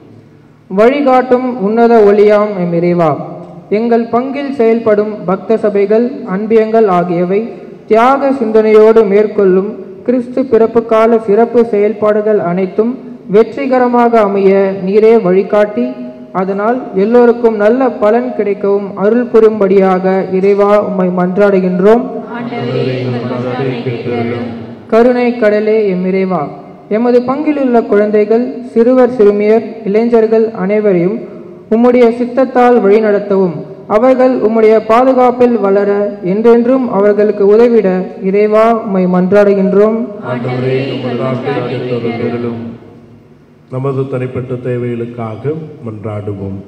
வழிகாட்டும் உன்னத ஒளியாம் எம் இறைவா எங்கள் பங்கில் செயல்படும் பக்த சபைகள் அன்பியங்கள் ஆகியவை தியாக சிந்தனையோடு மேற்கொள்ளும் கிறிஸ்து பிறப்பு கால சிறப்பு செயல்பாடுகள் அனைத்தும் வெற்றிகரமாக அமைய நீரே வழிகாட்டி அதனால் எல்லோருக்கும் நல்ல பலன் கிடைக்கவும் அருள் புரியும்படியாக இறைவா உம்மை மன்றாடுகின்றோம் மன்றாட்டை கேட்டருளும் கருணை கடலே எம் இறைவா எமது பங்கிலுள்ள குழந்தைகள் சிறுவர் சிறுமியர் இளைஞர்கள் அனைவரையும் உம்முடைய சித்தத்தால் வழிநடத்தவும் அவர்கள் உம்முடைய பாதுகாப்பில் வளர என்றென்றும் அவர்களுக்கு உதவிட இறைவா உம்மை மன்றாடுகின்றோம் ஆண்டவரே எங்கள் மன்றாட்டை கேட்டருளும் நமது தனிப்பட்ட தேவைகளுக்காக மன்றாடுவோம்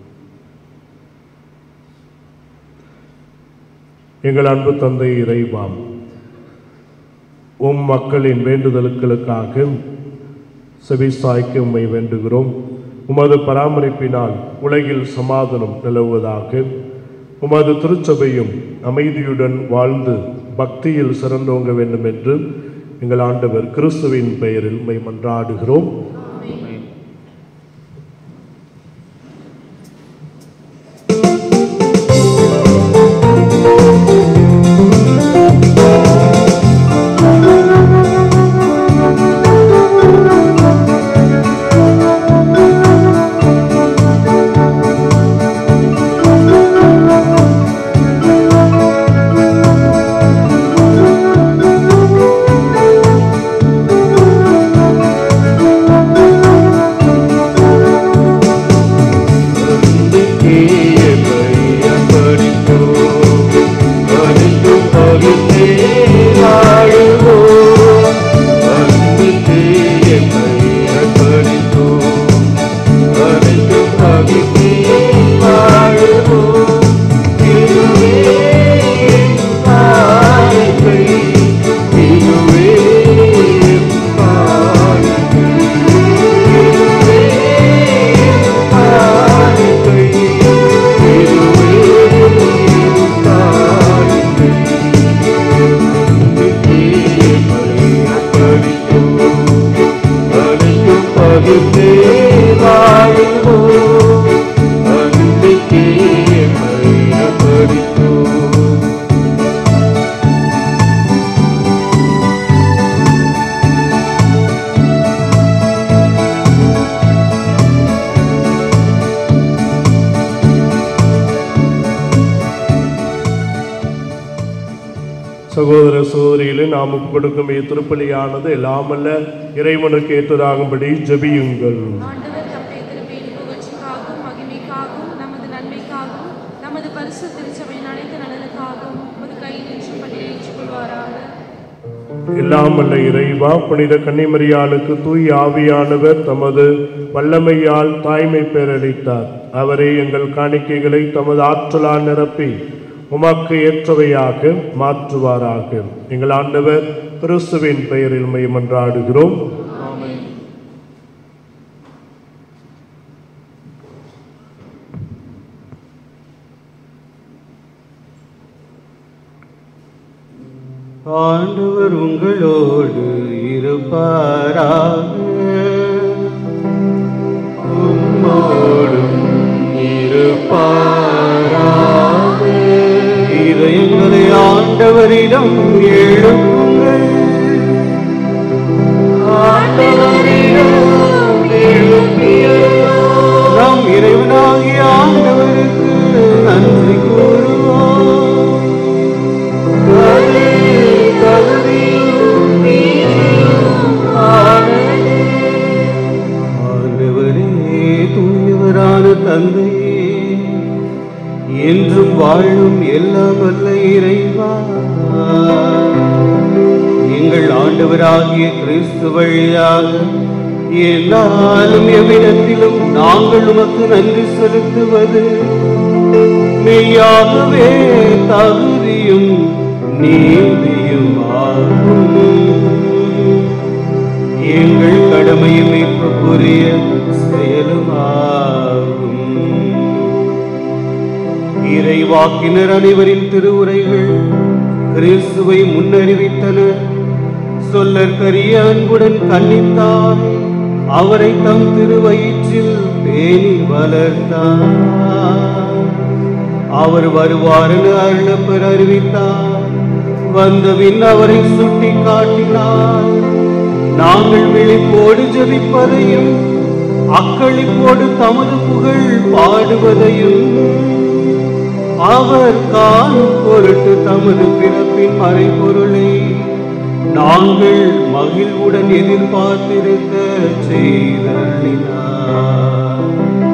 எங்கள் அன்பு தந்தை இறைவாம் உம் மக்களின் வேண்டுதலுக்களுக்காக செவிசாய்க்க உம்மை வேண்டுகிறோம் உமது பராமரிப்பினால் உலகில் சமாதானம் நிலவுவதாக உமது திருச்சபையும் அமைதியுடன் வாழ்ந்து பக்தியில் சிறந்தோங்க வேண்டும் என்று எங்கள் ஆண்டவர் கிறிஸ்துவின் பெயரில் உம்மை மன்றாடுகிறோம் சகோதர சகோதரிகளே நாம் ஒப்புக் கொடுக்கும் திருப்பலியானது எல்லாமல்ல இறைவனுக்கு ஏற்றதாகும்படி ஜெபியுங்கள் ஆண்டவர் தம்முடைய திருப்பெயின் புகழ்ச்சிக்காகவும் மகிமைக்காகவும் நமது நன்மைக்காகவும் எல்லாம் வல்ல இறைவா புனித கன்னிமரியாளுக்கு தூய் ஆவியானவர் தமது வல்லமையால் தாய்மை பேரளித்தார் அவரே எங்கள் காணிக்கைகளை தமது ஆற்றலால் நிரப்பி உமக்கு ஏற்றவையாக மாற்றுவாராக எங்கள் ஆண்டவர் கிறிஸ்துவின் பெயரில் மை மன்றாடுகிறோம் ஆண்டவர் உங்களோடு இருப்பாராக உம்மோடும் இருப்பாராக இதயங்களை ஆண்டவரிடம் எழுப்புங்கள் நம் இறைவனாகிய ஆண்டவருக்கு நன்றி கூறுவோம் ஆண்டவரே தூயவரான தந்தையே என்றும் வாழும் எல்லாம் வல்ல இறைவா எங்கள் ஆண்டவராகிய கிறிஸ்து வழியாக எல்லாரும் எவ்விடத்திலும் நாங்கள் உமக்கு நன்றி செலுத்துவது மெய்யாகவே தகுதியும் நீதியும் ஆகும் எங்கள் கடமையும் மீட்புக்குரிய செயலுமாகும் இறைவாக்கினர் அனைவரின் திருவுரைகள் கிறிஸ்துவை முன்னறிவித்தன சொல்லற்கரிய அன்புடன் கன்னித்தார் அவரை தம் திருவயிற்றில் பேணி வளர்த்தார் அவர் வருவார் என அருளப்பர் அறிவித்தார் வந்தபின் அவரை சுட்டி காட்டினார் நாங்கள் விழிப்போடு ஜெபிப்பதையும் அக்களிப்போடு தமது புகழ் பாடுவதையும் அவர் காணும் பொருட்டு தமது பிறப்பின் மறைபொருளை நாங்கள் மகிழ்வுடன் எதிர்பார்த்திருக்க செய்தருளினார்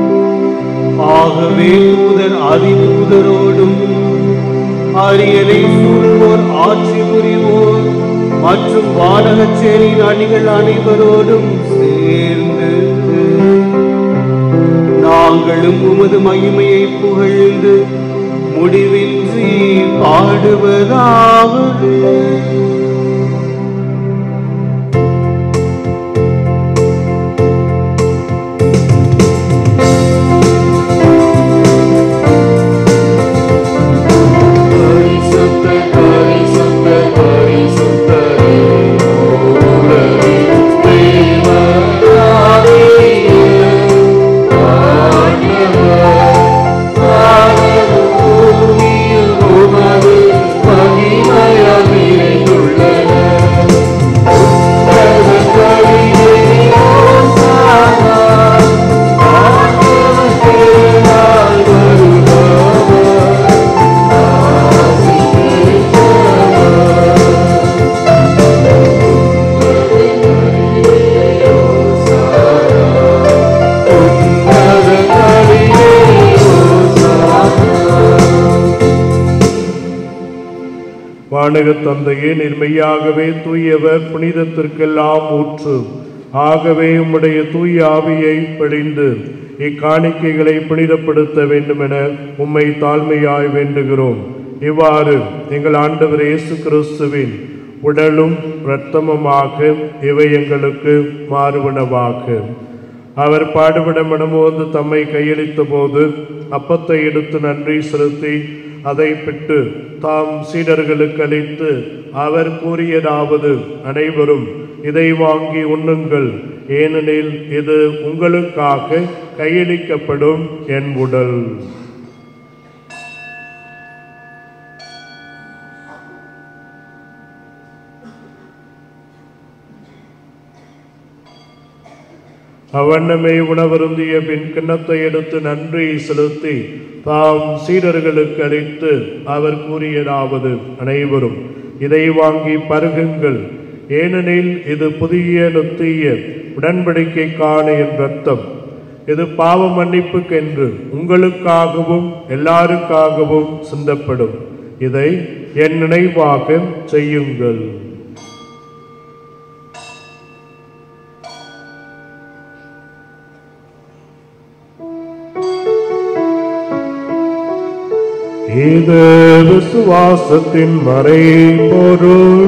ஆகவே தூதர் அதிதூதரோடும் அரியணை சூழ்வோர் ஆட்சி புரிவோர் மற்றும் வானகச்சேரியின் அணிகள் அனைவரோடும் சேர்ந்து நாங்களும் உமது மகிமையை புகழ்ந்து முடிவின்றி பாடுவதாவது வானக தந்தையே நிர்மையாகவே தூயவர் புனிதத்திற்கெல்லாம் ஊற்று ஆகவே உம்முடைய தூய ஆவியை பிழிந்து இக்காணிக்கைகளை புனிதப்படுத்த வேண்டுமென உம்மை தாழ்மையாய் வேண்டுகிறோம் இவ்வாறு எங்கள் ஆண்டவர் இயேசு கிறிஸ்துவின் உடலும் இரத்தமுமாக இவை எங்களுக்கு மாறுவனவாக அவர் பாடுபட மனமோந்து தம்மை கையளித்த போது அப்பத்தை எடுத்து நன்றி செலுத்தி அதை பிட்டு தாம் சீடர்களுக்கு அளித்து அவர் கூறியதாவது அனைவரும் இதை வாங்கி உண்ணுங்கள் ஏனெனில் இது உங்களுக்காக கையளிக்கப்படும் என் உடல் அவண்ணமே உணவருந்திய பின் கிண்ணத்தை எடுத்து நன்றி செலுத்தி தாம் சீடர்களுக்கு அளித்து அவர் கூறியதாவது அனைவரும் இதை வாங்கி பருகுங்கள் ஏனெனில் இது புதிய நுத்திய உடன்படிக்கைக்கான என் ரத்தம் இது பாவ மன்னிப்புக்கென்று உங்களுக்காகவும் எல்லாருக்காகவும் சிந்தப்படும் இதை என் நினைவாக செய்யுங்கள் இது விசுவாசத்தின் மறை பொருள்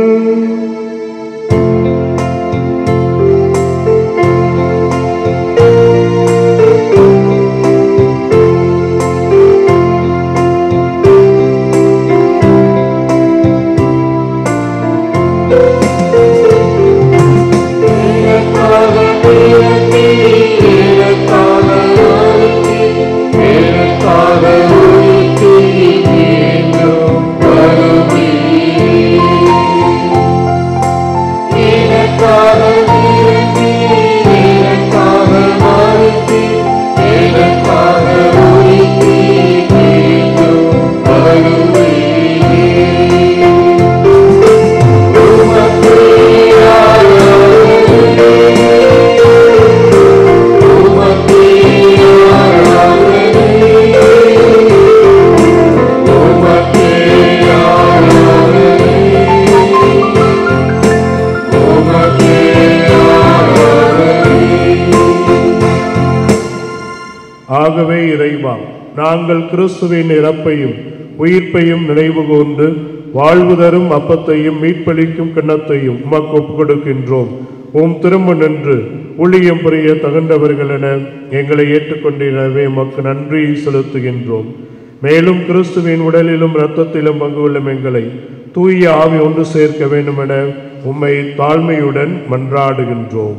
ஆகவே இறைவா நாங்கள் கிறிஸ்துவின் இறப்பையும் உயிர்ப்பையும் நினைவு கூர்ந்து வாழ்வு தரும் அப்பத்தையும் மீட்பளிக்கும் கிண்ணத்தையும் உமக்கு ஒப்புக் கொடுக்கின்றோம் உம் திரும்ப நின்று ஊழியம் புரிய தகுந்தவர்கள் என எங்களை ஏற்றுக்கொண்டிருந்தவே உமக்கு நன்றி செலுத்துகின்றோம் மேலும் கிறிஸ்துவின் உடலிலும் இரத்தத்திலும் பங்கு கொள்ளும் எங்களை தூய ஆவி ஒன்று சேர்க்க வேண்டும் என உம்மை தாழ்மையுடன் மன்றாடுகின்றோம்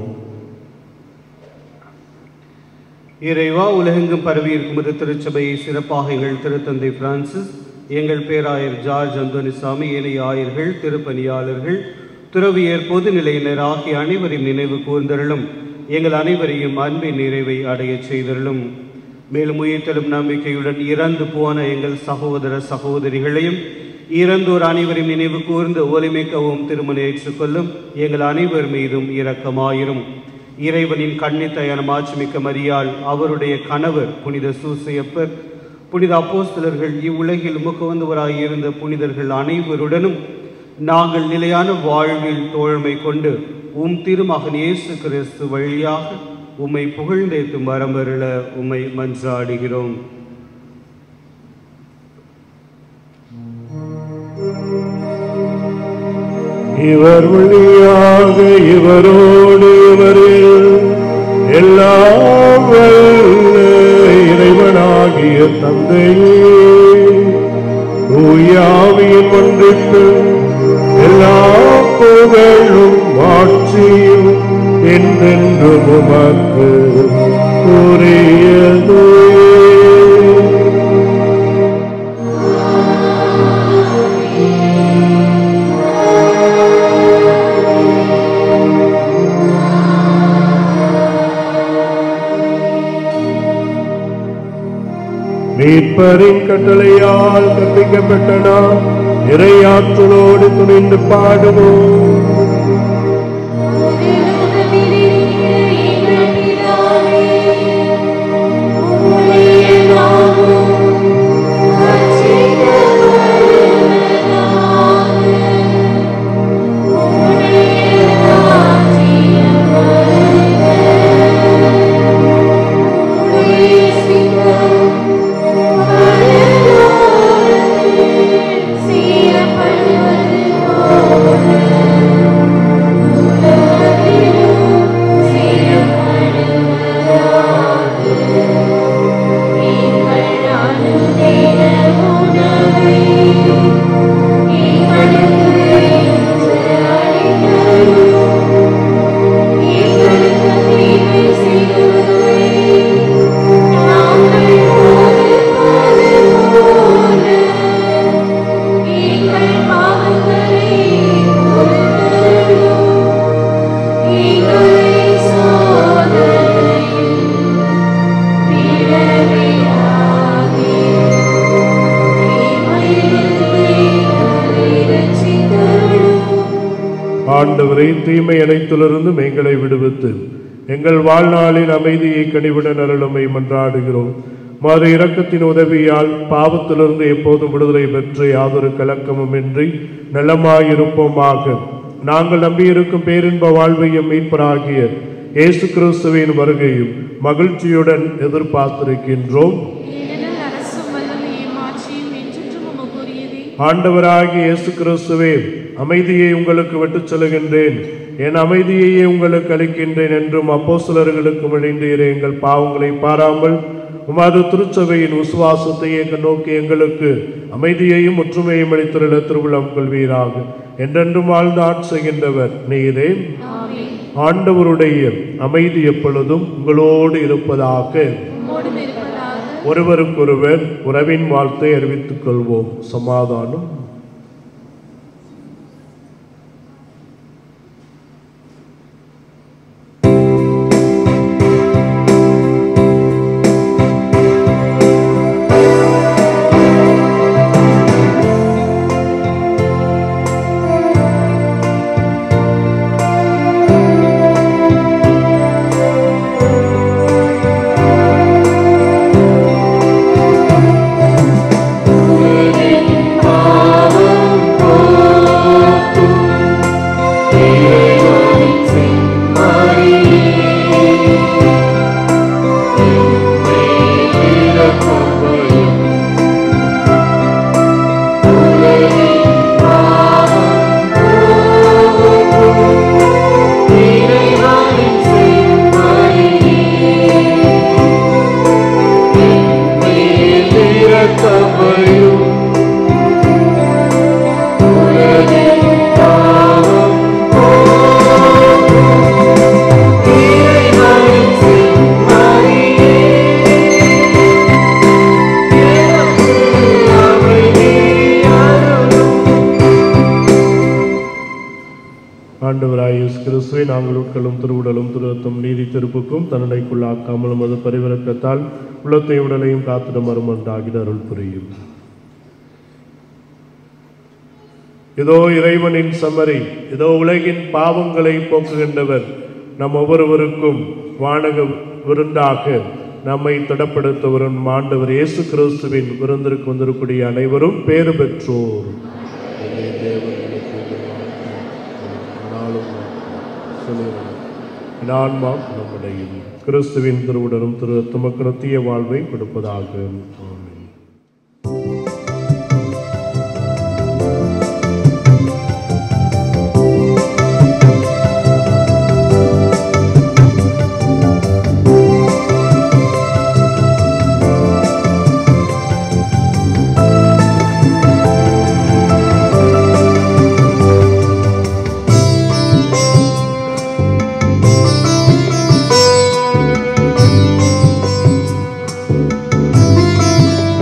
இறைவா உலகெங்கும் பரவியிருக்கும் இது திருச்சபையை சிறப்பாக எங்கள் திருத்தந்தை பிரான்சிஸ் எங்கள் பேராயர் ஜார்ஜ் அந்தோனிசாமி ஏனைய ஆயர்கள் திருப்பணியாளர்கள் துறவியர் பொதுநிலையினர் ஆகிய அனைவரையும் நினைவு கூர்ந்தருளும் எங்கள் அனைவரையும் அன்பின் நிறைவை அடையச் செய்தருளும் மேலும் உயிர்த்தெழும் நம்பிக்கையுடன் இறந்து போன எங்கள் சகோதர சகோதரிகளையும் இறந்தோர் அனைவரையும் நினைவு கூர்ந்து ஒலிமிக்கவும் திருமணம் ஏற்றுக்கொள்ளும் எங்கள் அனைவர் மீதும் இரக்கமாயிரும் இறைவனின் கண்ணித்தயான மாட்சிமிக்க மரியாள் அவருடைய கணவர் புனித சூசையப்பர் புனித அப்போஸ்தலர்கள் இவ்வுலகில் முகவந்தவராய் இருந்த புனிதர்கள் அனைவருடனும் நாங்கள் நிலையான வாழ்வில் தோழமை கொண்டு உம் திருமகன் இயேசு கிறிஸ்து வழியாக உம்மை புகழ்ந்தேத்தும் வரம்பருள உம்மை மன்றாடுகிறோம் இவர் வழியாக இவரோடு இவரில் எல்லாம் வல்ல இறைவனாகிய தந்தையே தூயாவியின் ஒன்றிற்கு எல்லா புகழும் ஆட்சியும் என்றென்றும் உமக்கு உரியதே மீட்பரின் கட்டளையால் கற்பிக்கப்பட்ட நாம் இறையாற்றலோடு துணிந்து பாடுவோம் ஆண்டவரை தீமை அனைத்திலிருந்தும் எங்களை விடுவித்து எங்கள் வாழ்நாளில் அமைதியை கனிவுடன் அருளுமை மன்றாடுகிறோம் மறு இரக்கத்தின் உதவியால் பாவத்திலிருந்து எப்போதும் விடுதலை பெற்று யாதொரு கலக்கமும் இன்றி நலமாயிருப்போமாக நாங்கள் நம்பியிருக்கும் பேரின்ப வாழ்வையும் மீட்பராகிய இயேசு கிறிஸ்துவின் வருகையும் மகிழ்ச்சியுடன் எதிர்பார்த்திருக்கின்றோம் ஏனெனில் அரசும் வல்லமையும் ஆட்சியும் ஆண்டவராகிய இயேசு கிறிஸ்துவே அமைதியை உங்களுக்கு விட்டுச் செல்கின்றேன் என் அமைதியையே உங்களுக்கு அளிக்கின்றேன் என்றும் அப்போஸ்தலர்களுக்கு விளைந்தீரே எங்கள் பாவங்களை பாராமல் உமது திருச்சபையின் விசுவாசத்தையே நோக்கி எங்களுக்கு அமைதியையும் ஒற்றுமையும் அளித்துள்ள திருவிழம் கொள்வீராக என்றென்றும் வாழ்ந்து ஆட்சிகின்றவர் நீரே ஆண்டவருடைய அமைதி எப்பொழுதும் உங்களோடு இருப்பதாக ஒருவருக்கொருவர் உறவின் வாழ்த்தை அறிவித்துக் கொள்வோம் சமாதானம் ஆண்டவராய் இயேசு கிறிஸ்துவை நாங்கள் உட்கொள்ளும் திருவுடலும் திருத்தம் நீதி திருப்புக்கும் தண்டனைக்குள்ளாக்காமலும் அது பரிவிறக்கத்தால் உள்ளத்தை உடலையும் காத்திடம் மருமண்டாகிட அருள் புரியும் இதோ இறைவனின் சமரி இதோ உலகின் பாவங்களை போக்குகின்றவர் நம் ஒவ்வொருவருக்கும் வானக விருந்தாக நம்மை திடப்படுத்த வரும் ஆண்டவர் இயேசு கிறிஸ்துவின் விருந்திற்கு வந்திருக்கூடிய அனைவரும் பேறு பெற்றோர் ஆன்மா நம்முடைய கிறிஸ்துவின் திருவுடலும் திரு துமக்கு நித்திய வாழ்வை கொடுப்பதாக ஆமென். ஆ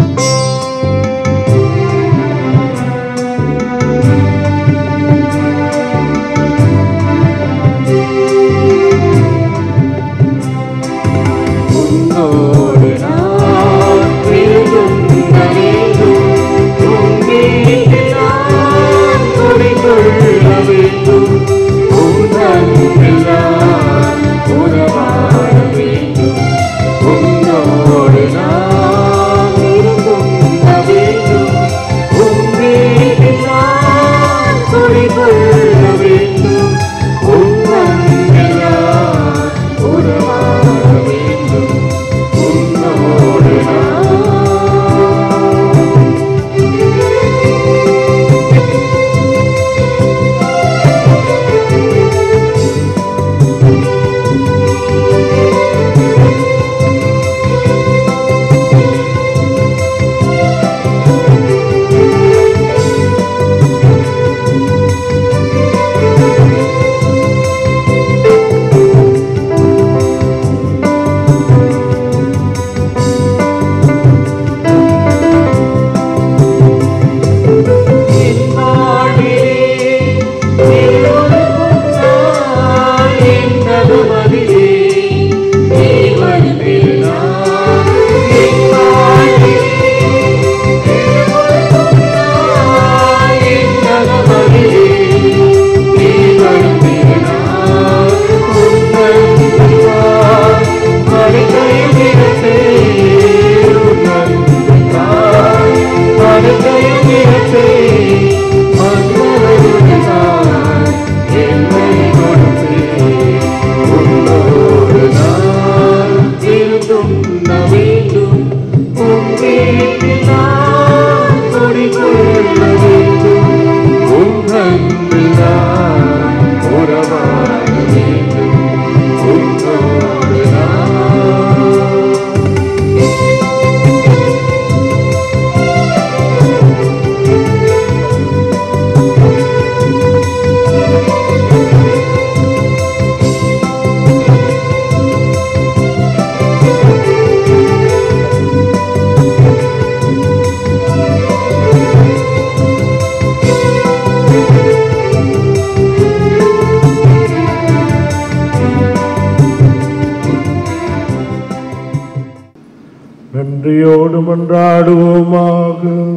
நன்றியோடு மன்றாடுவோமாக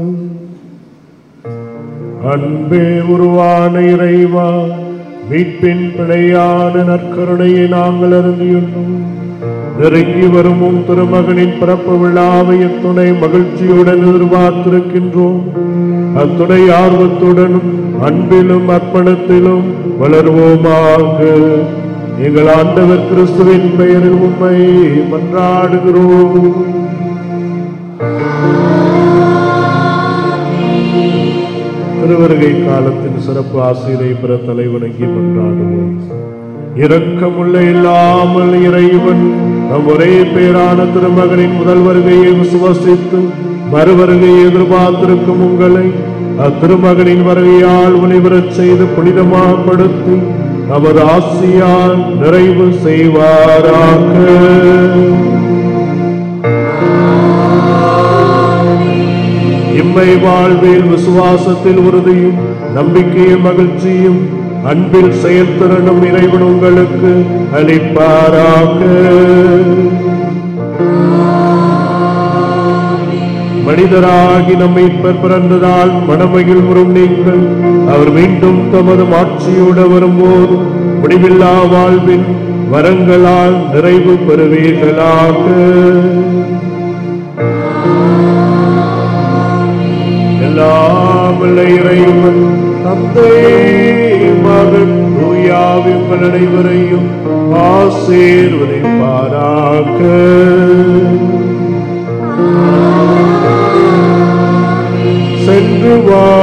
அன்பே உருவான இறைவா மீட்பின் பிழையான நற்கருணையை நாங்கள் அறிந்துள்ளோம் நெருங்கி வரும் உம் திருமகனின் பிறப்பு விழாவை அத்துணை மகிழ்ச்சியுடன் எதிர்பார்த்திருக்கின்றோம் அத்துணை ஆர்வத்துடனும் அன்பிலும் அர்ப்பணத்திலும் வளர்வோமாக எங்கள் ஆண்டவர் கிறிஸ்துவின் பெயரில் உண்மை மன்றாடுகிறோம் திருவருகை காலத்தின் சிறப்பு ஆசிரியை பெற தலைவணங்கி மன்றாடுவோம் இரக்கமுள்ள இல்லாமல் இறைவன் நம் ஒரே பேரான திருமகனின் முதல் வருகையை விசுவசித்து மறுவருகையை எதிர்பார்த்திருக்கும் உங்களை அத்திருமகனின் வருகையால் ஒளிபரச் செய்து புனிதமாப்படுத்தி அவர் ஆசியால் நிறைவு செய்வாராக இம்மை வாழ்வில் விசுவாசத்தில் உறுதியும் நம்பிக்கையும் மகிழ்ச்சியும் அன்பில் செயல்திறனும் இறைவன் உங்களுக்கு அளிப்பாராக மனிதராகி நம்மை பிறந்ததால் மனமையில் வரும் நீங்கள் அவர் மீண்டும் தமது மாட்சியோடு வரும்போது முடிவில்லா வாழ்வின் வரங்களால் நிறைவு பெறுவீர்களாக எல்லாம் வல்ல இறைவன் தந்தை மகன் தூயாவி உங்கள் அனைவரையும் ஆசீர்வதிப்பாராக சென்று வா